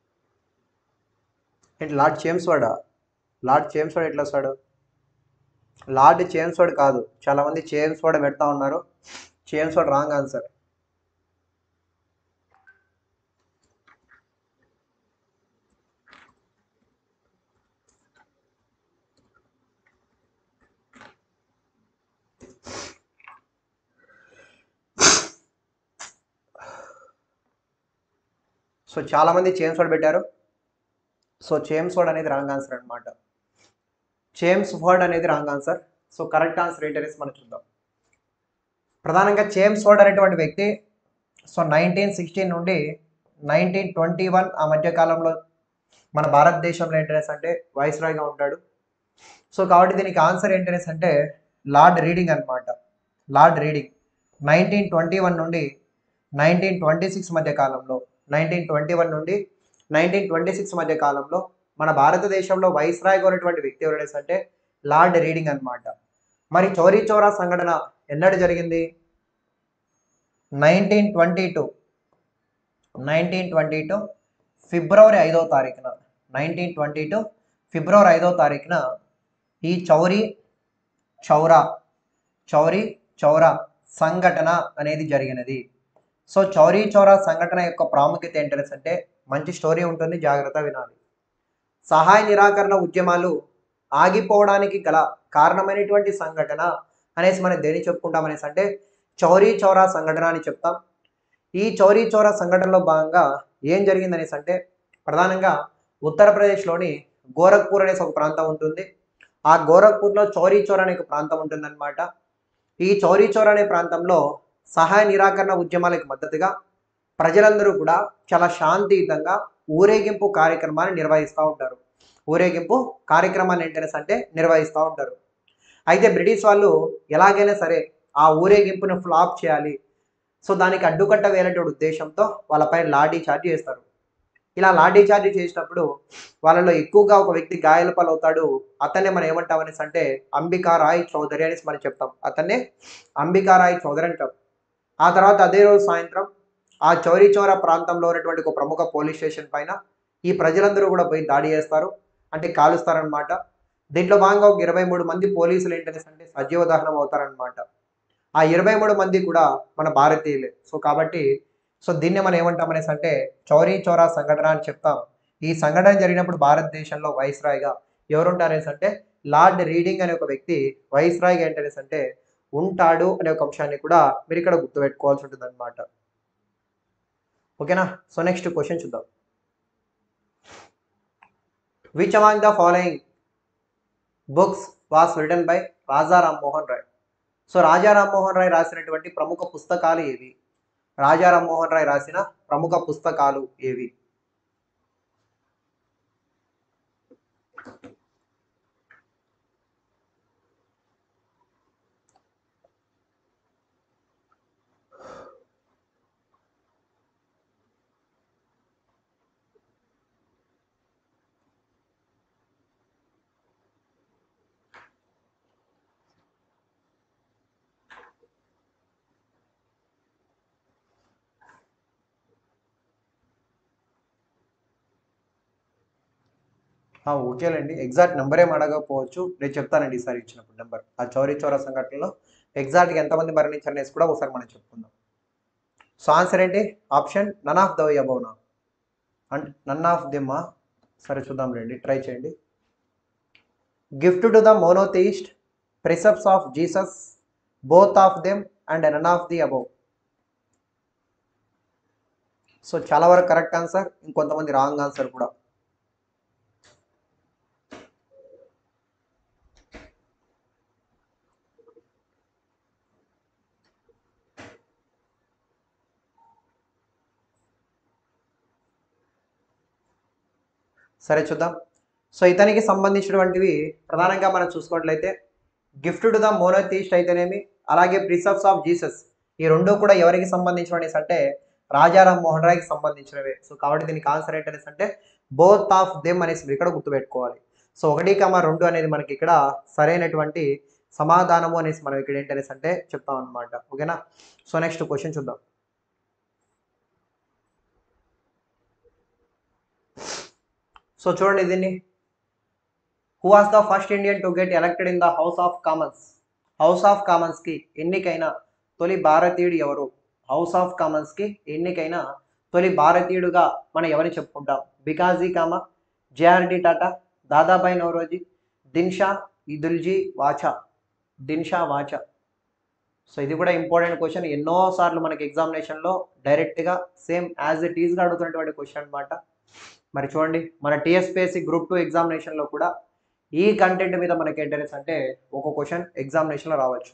ఏంటి లార్డ్ చేమ్స్ వాడా లార్డ్ చేమ్స్ వాడు ఎట్లా వస్తాడు లార్డ్ చేమ్స్ఫోర్డ్ కాదు చాలా మంది చేమ్స్ఫోర్డ్ పెడతా ఉన్నారు చేమ్స్ఫోర్డ్ రాంగ్ ఆన్సర్ సో చాలా మంది చేమ్స్ వర్డ్ పెట్టారు సో చేమ్స్ వర్డ్ అనేది రాంగ్ ఆన్సర్ అనమాట చేమ్స్ వర్డ్ అనేది wrong answer so correct answer ఏంటనేసి మనం చూద్దాం ప్రధానంగా చేమ్స్ వర్డ్ అనేటువంటి వ్యక్తి సో నైన్టీన్ సిక్స్టీన్ నుండి నైన్టీన్ ట్వంటీ వన్ ఆ మధ్య కాలంలో మన భారతదేశంలో ఏంటనేసి అంటే వైస్రాయ్గా ఉంటాడు సో కాబట్టి దీనికి ఆన్సర్ ఏంటనేసి అంటే లార్డ్ రీడింగ్ అనమాట Lord Reading nineteen twenty one నుండి నైన్టీన్ ట్వంటీ సిక్స్ మధ్య కాలంలో నైన్టీన్ ట్వంటీ వన్ నుండి నైన్టీన్ ట్వంటీ సిక్స్ మధ్య కాలంలో మన భారతదేశంలో వైస్రాయ్గా ఉన్నటువంటి వ్యక్తి ఎవరైనా అంటే లార్డ్ రీడింగ్ అన్నమాట మరి చోరీ చోరా సంఘటన ఎన్నడు జరిగింది nineteen twenty two nineteen twenty two ఫిబ్రవరి ఐదో తారీఖున నైన్టీన్ ట్వంటీ టూ ఫిబ్రవరి ఐదో తారీఖున ఈ చౌరీ చౌరా చౌరీ చౌరా సంఘటన అనేది జరిగినది సో చౌరీ చౌరా సంఘటన యొక్క ప్రాముఖ్యత ఏంటనేసి అంటే మంచి స్టోరీ ఉంటుంది జాగ్రత్త వినాలి సహాయ నిరాకరణ ఉద్యమాలు ఆగిపోవడానికి గల కారణమైనటువంటి సంఘటన అనేసి మనం దేని చెప్పుకుంటాం అనేసి అంటే చౌరీ చౌరా సంఘటన అని చెప్తాం ఈ చౌరీ చౌరా సంఘటనలో భాగంగా ఏం జరిగింది అనేసి అంటే ప్రధానంగా ఉత్తరప్రదేశ్లోని గోరఖ్పూర్ అనేసి ఒక ప్రాంతం ఉంటుంది ఆ గోరఖ్పూర్లో చౌరీ చౌరా అనే ఒక ప్రాంతం ఉంటుందన్నమాట ఈ చౌరీ చౌరా అనే ప్రాంతంలో సహాయ నిరాకరణ ఉద్యమాలకు మద్దతుగా ప్రజలందరూ కూడా చాలా శాంతియుతంగా ఊరేగింపు కార్యక్రమాన్ని నిర్వహిస్తూ ఉంటారు ఊరేగింపు కార్యక్రమాన్ని ఏంటనేసి అంటే నిర్వహిస్తూ ఉంటారు అయితే బ్రిటిష్ వాళ్ళు ఎలాగైనా సరే ఆ ఊరేగింపును ఫ్లాప్ చేయాలి సో దానికి అడ్డుకట్ట వేరేటువంటి ఉద్దేశంతో వాళ్ళపై లాఠీ చార్జ్ చేస్తారు ఇలా లాఠీ చార్జ్ చేసినప్పుడు వాళ్ళలో ఎక్కువగా ఒక వ్యక్తి గాయాల పాలవుతాడు అతన్నే మనం ఏమంటాం అనేసి అంటే అంబికా రాయ్ చౌదరి అనేసి మనం చెప్తాం అతన్నే అంబికా రాయ్ చౌదరి అంటాం ఆ తర్వాత అదే రోజు సాయంత్రం ఆ చౌరీ చౌరా ప్రాంతంలో ఉన్నటువంటి ఒక ప్రముఖ పోలీస్ స్టేషన్ పైన ఈ ప్రజలందరూ కూడా పోయి దాడి చేస్తారు అంటే కాలుస్తారనమాట దీంట్లో భాగంగా ఒక ఇరవై మూడు మంది పోలీసులు ఏంటనేసి అంటే సజీవ దహనం అవుతారనమాట ఆ ఇరవై మూడు మంది కూడా మన భారతీయులే సో కాబట్టి సో దీన్ని మనం ఏమంటాం అనేసి అంటే చౌరీ చౌరా సంఘటన అని చెప్తాం ఈ సంఘటన జరిగినప్పుడు భారతదేశంలో వైస్రాయ్గా ఎవరుంటారనేసి అంటే లార్డ్ రీడింగ్ అనే ఒక వ్యక్తి వైస్రాయ్గా ఏంటనేసి అంటే ఉంటాడు అనే ఒక అంశాన్ని కూడా మీరు ఇక్కడ గుర్తుపెట్టుకోవాల్సి ఉంటుంది అనమాట ఓకేనా సో నెక్స్ట్ క్వశ్చన్ చూద్దాం which among the following books was written by Raja Rammohan Roy so Raja Rammohan Roy రాసినటువంటి ప్రముఖ పుస్తకాలు ఏవి రాజా రామ్మోహన్ రాయ్ రాసిన ప్రముఖ పుస్తకాలు ఏవి ఆ, ఓకేలేండి ఎగ్జాక్ట్ నెంబర్ ఏం అడగకపోవచ్చు నేను చెప్తానండి ఈసారి ఇచ్చినప్పుడు నెంబర్ ఆ చౌరీ చౌరా సంఘటనలో ఎగ్జాక్ట్గా ఎంతమంది మరణించారు అనేసి కూడా ఒకసారి మనం చెప్పుకుందాం సో ఆన్సర్ ఏంటి ఆప్షన్ నన్ ఆఫ్ ద అబౌనా అండ్ నన్ ఆఫ్ దిమ్మా సరే చూద్దాం రండి ట్రై చేయండి gift to the monotheist precepts of Jesus both of them and none of the above so చాలా వరకు కరెక్ట్ ఆన్సర్ ఇంకొంతమంది రాంగ్ ఆన్సర్ కూడా సరే చూద్దాం సో ఇతనికి సంబంధించినటువంటివి ప్రధానంగా మనం చూసుకున్నట్లయితే గిఫ్ట్ టు ద మోనోథీస్ట్ అయితేనేమి అలాగే ప్రిసెప్స్ ఆఫ్ జీసస్ ఈ రెండు కూడా ఎవరికి సంబంధించినవి అంటే రాజారాం మోహన్ రాయ్కి సంబంధించినవే సో కాబట్టి దీనికి ఆన్సర్ ఏంటనేసి అంటే బోత్ ఆఫ్ దెమ్ అనేసి మీరు ఇక్కడ గుర్తుపెట్టుకోవాలి సో ఒకటి కమా రెండు అనేది మనకి ఇక్కడ సరైనటువంటి సమాధానము అనేసి మనం ఇక్కడ ఏంటనేసి అంటే చెప్తాం అనమాట ఓకేనా సో నెక్స్ట్ క్వశ్చన్ చూద్దాం సో చూడండి దీన్ని who was the first Indian to get elected in the House of Commons House of కామన్స్కి ఎన్నికైన తొలి భారతీయుడు ఎవరు హౌస్ ఆఫ్ కామన్స్కి ఎన్నికైన తొలి భారతీయుడుగా మనం ఎవరిని చెప్పుకుంటాం బికాజీ కామా జేఆర్డి టాటా దాదాబాయి నవరోజీ దిన్షా ఇదుల్జీ వాచా దిన్షా వాచా సో ఇది కూడా ఇంపార్టెంట్ క్వశ్చన్ ఎన్నో సార్లు మనకి ఎగ్జామినేషన్లో డైరెక్ట్గా సేమ్ యాజ్ ఇట్ ఈస్గా అడుగుతున్నటువంటి క్వశ్చన్ అనమాట మరి చూడండి మన టీఎస్పీఎస్సి గ్రూప్ టూ ఎగ్జామినేషన్లో కూడా ఈ కంటెంట్ మీద మనకి ఇంటరెస్ట్ అంటే ఒక క్వశ్చన్ ఎగ్జామినేషన్లో రావచ్చు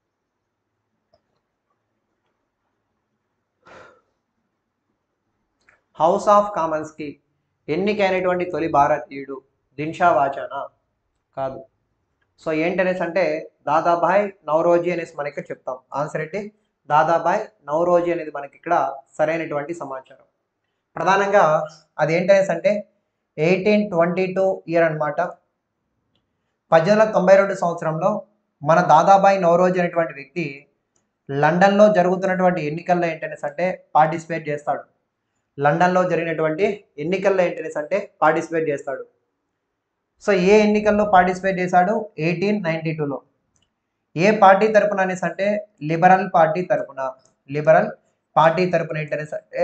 హౌస్ ఆఫ్ కామన్స్కి ఎన్నికైనటువంటి తొలి భారతీయుడు దిన్షా వాచానా కాదు సో ఏంటనేసి అంటే దాదాబాయ్ నవరోజీ అనేసి మనకి ఇక్కడ చెప్తాం ఆన్సర్ ఏంటి దాదాబాయ్ నవరోజీ అనేది మనకి ఇక్కడ సరైనటువంటి సమాచారం ప్రధానంగా అది ఏంటనేసి అంటే ఎయిటీన్ ట్వంటీ టూ ఇయర్ అనమాట పద్దెనిమిది వందల తొంభై రెండు సంవత్సరంలో మన దాదాబాయ్ నవరోజీ అనేటువంటి వ్యక్తి లండన్లో జరుగుతున్నటువంటి ఎన్నికల్లో ఏంటనేసి అంటే పార్టిసిపేట్ చేస్తాడు లండన్లో జరిగినటువంటి ఎన్నికల్లో ఏంటనేసి అంటే పార్టిసిపేట్ చేస్తాడు సో ఏ ఎన్నికల్లో పార్టిసిపేట్ చేశాడు ఎయిటీన్ నైన్టీ టూలో ఏ పార్టీ తరపున అనేసి అంటే లిబరల్ పార్టీ తరపున లిబరల్ పార్టీ తరపున ఏంటనేసి అంటే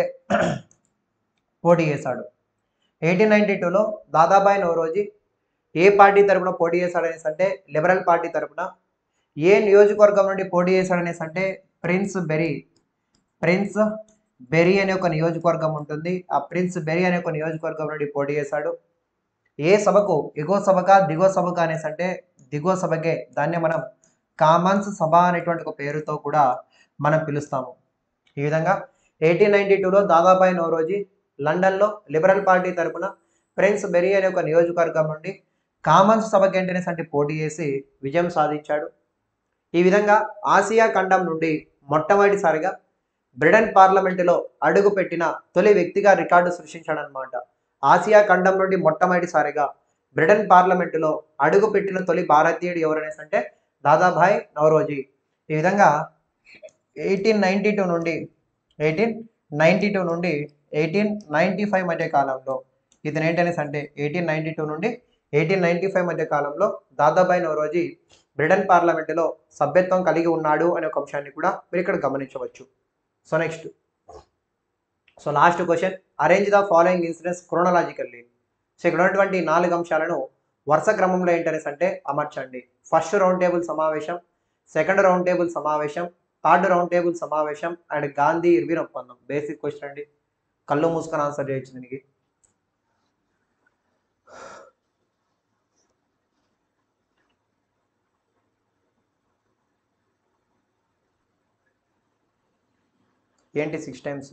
పోటీ చేశాడు ఎయిటీన్ నైన్టీ టూలో దాదాబాయి నవరోజీ ఏ పార్టీ తరపున పోటీ చేశాడు అనేసి అంటే లిబరల్ పార్టీ తరపున ఏ నియోజకవర్గం నుండి పోటీ చేశాడు అనేసి అంటే ప్రిన్స్ బెరీ ప్రిన్స్ బెరీ అనే ఒక నియోజకవర్గం ఉంటుంది ఆ ప్రిన్స్ బెరీ అనే ఒక నియోజకవర్గం నుండి పోటీ చేశాడు ఏ సభకు ఎగువ సభక దిగువ సభక అనేసి అంటే దిగువ సభకే దాన్ని మనం కామన్స్ సభ అనేటువంటి ఒక పేరుతో కూడా మనం పిలుస్తాము ఈ విధంగా ఎయిటీన్ నైన్టీ టూలో దాదాబాయి నవరోజీ లండన్లో లిబరల్ పార్టీ తరపున ప్రిన్స్ బెరీ అనే ఒక నియోజకవర్గం నుండి కామన్స్ సభకి ఏంటనేసి అంటే పోటీ చేసి విజయం సాధించాడు ఈ విధంగా ఆసియా ఖండం నుండి మొట్టమొదటిసారిగా బ్రిటన్ పార్లమెంటులో అడుగుపెట్టిన తొలి వ్యక్తిగా రికార్డు సృష్టించాడనమాట ఆసియా ఖండం నుండి మొట్టమొదటిసారిగా బ్రిటన్ పార్లమెంటులో అడుగుపెట్టిన తొలి భారతీయుడు ఎవరనేసి అంటే దాదాభాయ్ నవరోజీ ఈ విధంగా ఎయిటీన్ నైంటీ టూ నుండి ఎయిటీన్ నైంటీ టూ నుండి ఎయిటీన్ నైంటీ ఫైవ్ మధ్య కాలంలో ఇతను ఏంటనేసి అంటే ఎయిటీన్ నైంటీ టూ నుండి ఎయిటీన్ నైంటీ ఫైవ్ మధ్య కాలంలో దాదాబాయ్ నవరోజీ బ్రిటన్ పార్లమెంటులో సభ్యత్వం కలిగి ఉన్నాడు అనే ఒక అంశాన్ని కూడా మీరు ఇక్కడ గమనించవచ్చు so next so last question arrange the following incidents chronologically so ఇక్కడ ఉన్నటువంటి నాలుగు అంశాలను వరుస క్రమంలో ఏంటనేసి అంటే అమర్చండి ఫస్ట్ రౌండ్ టేబుల్ సమావేశం సెకండ్ రౌండ్ టేబుల్ సమావేశం థర్డ్ రౌండ్ టేబుల్ సమావేశం అండ్ గాంధీ ఇర్విన్ ఒప్పందం బేసిక్ క్వశ్చన్ అండి కళ్ళు మూసుకొని ఆన్సర్ చేయొచ్చు దీనికి ఏంటి సిక్స్ టైమ్స్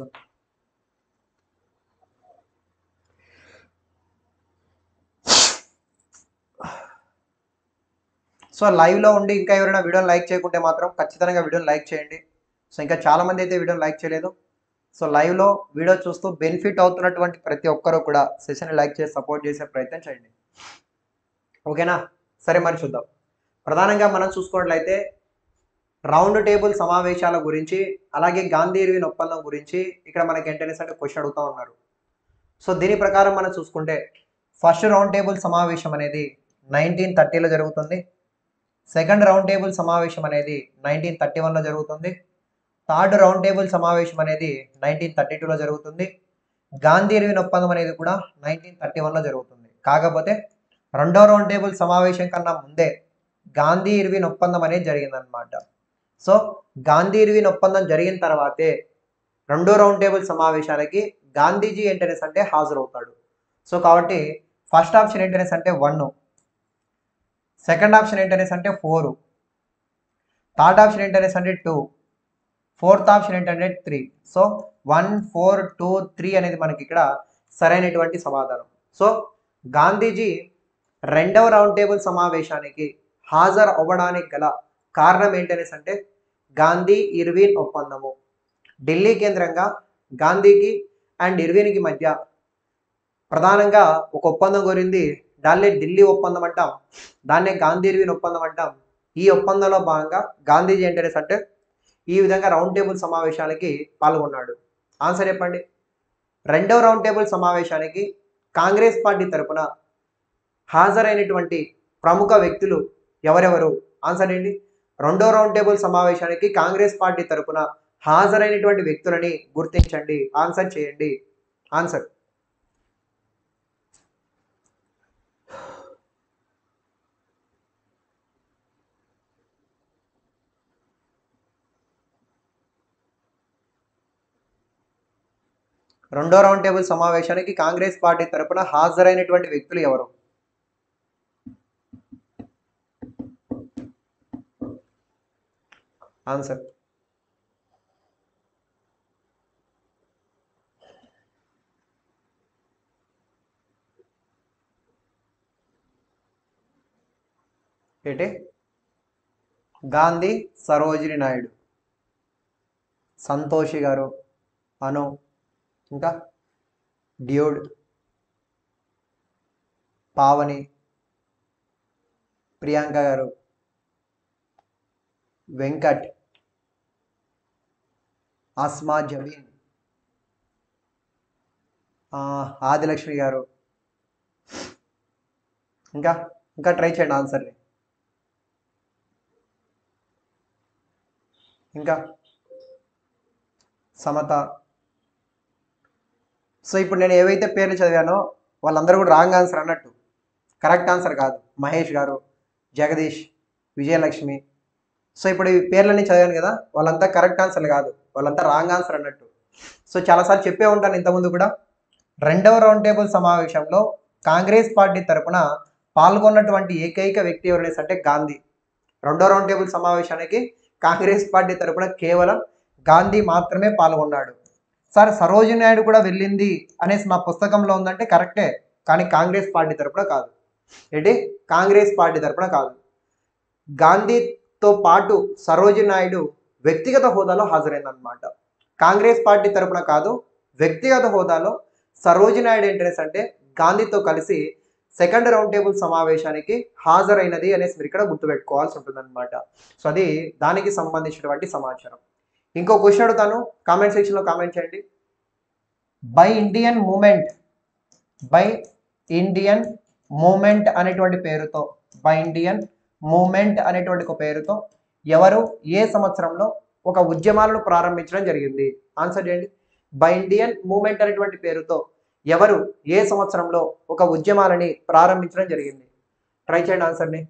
సో లైవ్లో ఉండి ఇంకా ఎవరైనా వీడియోని లైక్ చేయకుంటే మాత్రం ఖచ్చితంగా వీడియోని లైక్ చేయండి సో ఇంకా చాలామంది అయితే వీడియోని లైక్ చేయలేదు సో లైవ్లో వీడియో చూస్తూ బెనిఫిట్ అవుతున్నటువంటి ప్రతి ఒక్కరూ కూడా సెషన్ని లైక్ చేసి సపోర్ట్ చేసే ప్రయత్నం చేయండి ఓకేనా సరే మరి చూద్దాం ప్రధానంగా మనం చూసుకున్నట్లయితే రౌండ్ టేబుల్ సమావేశాల గురించి అలాగే గాంధీ ఇర్విన్ ఒప్పందం గురించి ఇక్కడ మనకి ఏంటనేసి అంటే క్వశ్చన్ అడుగుతూ ఉన్నారు సో దీని ప్రకారం మనం చూసుకుంటే ఫస్ట్ రౌండ్ టేబుల్ సమావేశం అనేది నైన్టీన్ థర్టీలో జరుగుతుంది సెకండ్ రౌండ్ టేబుల్ సమావేశం అనేది నైన్టీన్ థర్టీ వన్లో జరుగుతుంది థర్డ్ రౌండ్ టేబుల్ సమావేశం అనేది నైన్టీన్ థర్టీ టూలో జరుగుతుంది గాంధీ ఇర్విన్ ఒప్పందం అనేది కూడా నైన్టీన్ థర్టీ వన్లో జరుగుతుంది కాకపోతే రెండో రౌండ్ టేబుల్ సమావేశం కన్నా ముందే గాంధీ ఇర్విన్ ఒప్పందం అనేది జరిగిందనమాట సో గాంధీ ఇర్విన్ ఒప్పందం జరిగిన తర్వాతే రెండో రౌండ్ టేబుల్ సమావేశాలకి గాంధీజీ ఏంటనేసి అంటే హాజరవుతాడు సో కాబట్టి ఫస్ట్ ఆప్షన్ ఏంటనేసి అంటే వన్ సెకండ్ ఆప్షన్ ఏంటనేసి అంటే ఫోర్ థర్డ్ ఆప్షన్ ఏంటనేసి అంటే టూ ఫోర్త్ ఆప్షన్ ఏంటంటే three so one four two three అనేది మనకి ఇక్కడ సరైనటువంటి సమాధానం సో గాంధీజీ రెండవ రౌండ్ టేబుల్ సమావేశానికి హాజరు అవ్వడానికి గల కారణం ఏంటనేసి అంటే గాంధీ ఇర్విన్ ఒప్పందము ఢిల్లీ కేంద్రంగా గాంధీకి అండ్ ఇర్విన్కి మధ్య ప్రధానంగా ఒక ఒప్పందం గురింది దాన్నే ఢిల్లీ ఒప్పందం అంటాం దాన్నే గాంధీ ఇర్విన్ ఒప్పందం అంటాం ఈ ఒప్పందంలో భాగంగా గాంధీజీ ఏంటనేసి అంటే ఈ విధంగా రౌండ్ టేబుల్ సమావేశానికి పాల్గొన్నాడు ఆన్సర్ చెప్పండి రెండవ రౌండ్ టేబుల్ సమావేశానికి కాంగ్రెస్ పార్టీ తరపున హాజరైనటువంటి ప్రముఖ వ్యక్తులు ఎవరెవరు ఆన్సర్ ఏంటి రెండో రౌండ్ టేబుల్ సమావేశానికి కాంగ్రెస్ పార్టీ తరపున హాజరైనటువంటి వ్యక్తులని గుర్తించండి ఆన్సర్ చేయండి ఆన్సర్ రెండో రౌండ్ టేబుల్ సమావేశానికి కాంగ్రెస్ పార్టీ తరపున హాజరైనటువంటి వ్యక్తులు ఎవరు ఆన్సర్ ఏంటి గాంధీ సరోజిని నాయుడు సంతోషి గారు అను ఇంకా డ్యూడ్ పావని ప్రియాంక గారు వెంకట్ అస్మా జమీన్ ఆ, ఆదిలక్ష్మి గారు ఇంకా ఇంకా ట్రై చేయండి ఆన్సర్ని ఇంకా సమత సో ఇప్పుడు నేను ఏవైతే పేర్లు చదివానో వాళ్ళందరూ కూడా రాంగ్ ఆన్సర్ అన్నట్టు కరెక్ట్ ఆన్సర్ కాదు మహేష్ గారు జగదీష్ విజయలక్ష్మి సో ఇప్పుడు ఈ పేర్లన్నీ చదివాను కదా వాళ్ళంతా కరెక్ట్ ఆన్సర్లు కాదు వాళ్ళంతా రాంగ్ ఆన్సర్ అన్నట్టు సో చాలాసార్లు చెప్పే ఉంటాను ఇంతకుముందు కూడా రెండవ రౌండ్ టేబుల్ సమావేశంలో కాంగ్రెస్ పార్టీ తరపున పాల్గొన్నటువంటి ఏకైక వ్యక్తి ఎవరైనా అంటే గాంధీ రెండో రౌండ్ టేబుల్ సమావేశానికి కాంగ్రెస్ పార్టీ తరపున కేవలం గాంధీ మాత్రమే పాల్గొన్నాడు సార్ సరోజిని నాయుడు కూడా వెళ్ళింది అనేసి నా పుస్తకంలో ఉందంటే కరెక్టే కానీ కాంగ్రెస్ పార్టీ తరపున కాదు ఏంటి కాంగ్రెస్ పార్టీ తరపున కాదు గాంధీతో పాటు సరోజిని నాయుడు వ్యక్తిగత హోదాలో హాజరైందనమాట కాంగ్రెస్ పార్టీ తరపున కాదు వ్యక్తిగత హోదాలో సరోజిని నాయుడు ఏంటనేసి అంటే గాంధీతో కలిసి సెకండ్ రౌండ్ టేబుల్ సమావేశానికి హాజరైనది అనేసి మీరు ఇక్కడ గుర్తుపెట్టుకోవాల్సి ఉంటుందన్నమాట సో అది దానికి సంబంధించినటువంటి సమాచారం ఇంకో క్వశ్చన్ అడుగుతాను కామెంట్ సెక్షన్లో కామెంట్ చేయండి by Indian movement by Indian movement అనేటువంటి పేరుతో బై ఇండియన్ మూమెంట్ అనేటువంటి ఒక పేరుతో ఎవరు ఏ సంవత్సరంలో ఒక ఉద్యమాలను ప్రారంభించడం జరిగింది ఆన్సర్ చేయండి బై ఇండియన్ మూమెంట్ అనేటువంటి పేరుతో ఎవరు ఏ సంవత్సరంలో ఒక ఉద్యమాలని ప్రారంభించడం జరిగింది ట్రై చేయండి ఆన్సర్ని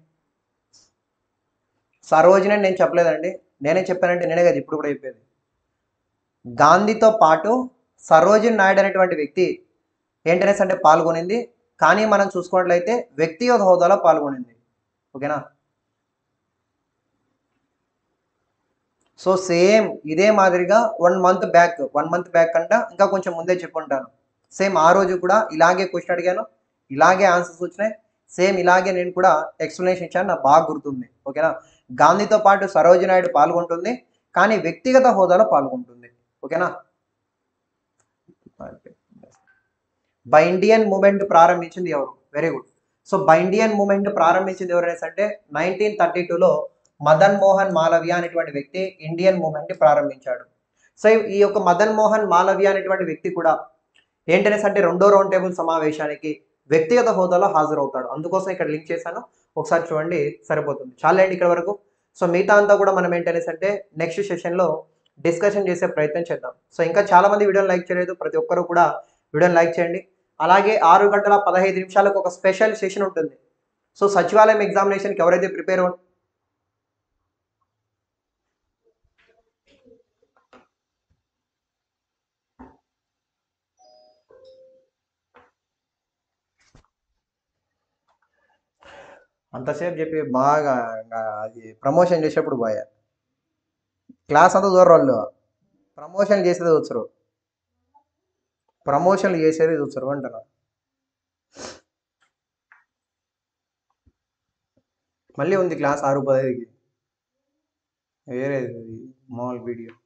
సరోజిని అని నేను చెప్పలేదండి నేనే చెప్పానంటే నేనే కదా ఇప్పుడు కూడా చెప్పేది గాంధీతో పాటు సరోజిని నాయుడు అనేటువంటి వ్యక్తి ఏంటనేసి అంటే పాల్గొనింది కానీ మనం చూసుకున్నట్లయితే వ్యక్తిగత హోదాలో పాల్గొనింది ఓకేనా సో సేమ్ ఇదే మాదిరిగా one month back one month back కంట ఇంకా కొంచెం ముందే చెప్పుంటాను సేమ్ ఆ రోజు కూడా ఇలాగే క్వశ్చన్ అడిగాను ఇలాగే ఆన్సర్స్ వచ్చినాయి సేమ్ ఇలాగే నేను కూడా ఎక్స్ప్లెనేషన్ ఇచ్చాను నాకు బాగా గుర్తుంది ఓకేనా గాంధీతో పాటు సరోజిని నాయుడు పాల్గొంటుంది కానీ వ్యక్తిగత హోదాలో పాల్గొంటుంది ఓకేనా బై ఇండియన్ మూమెంట్ ప్రారంభించింది ఎవరు very good so by Indian movement ప్రారంభించింది ఎవరైనా అంటే నైన్టీన్ థర్టీ టూలో మదన్ మోహన్ మాలవ్య అనేటువంటి వ్యక్తి ఇండియన్ మూమెంట్ ప్రారంభించాడు సో ఈ యొక్క మదన్ మోహన్ మాలవ్య అనేటువంటి వ్యక్తి కూడా ఏంటనేసి అంటే రెండో రౌండ్ టేబుల్ సమావేశానికి వ్యక్తిగత హోదాలో హాజరవుతాడు అందుకోసం ఇక్కడ లింక్ చేశాను ఒకసారి చూడండి సరిపోతుంది చాలండి ఇక్కడ వరకు సో మిగతా అంతా కూడా మనం ఏంటనేసి అంటే నెక్స్ట్ సెషన్లో డిస్కషన్ చేసే ప్రయత్నం చేద్దాం సో ఇంకా చాలా మంది వీడియోని లైక్ చేయలేదు ప్రతి ఒక్కరు కూడా వీడియోని లైక్ చేయండి అలాగే ఆరు గంటల పదహైదు నిమిషాలకు ఒక స్పెషల్ సెషన్ ఉంటుంది సో సచివాలయం ఎగ్జామినేషన్కి ఎవరైతే ప్రిపేర్ అంతసేపు చెప్పి బాగా ఇంకా అది ప్రమోషన్ చేసేప్పుడు పోయా క్లాస్ అంతా దూరం వాళ్ళు ప్రమోషన్ చేసేది వచ్చరు ప్రమోషన్లు చేసేది చూస్తారు అంటారా మళ్ళీ ఉంది క్లాస్ ఆరు పదహైదుకి వేరేది మామూలు వీడియో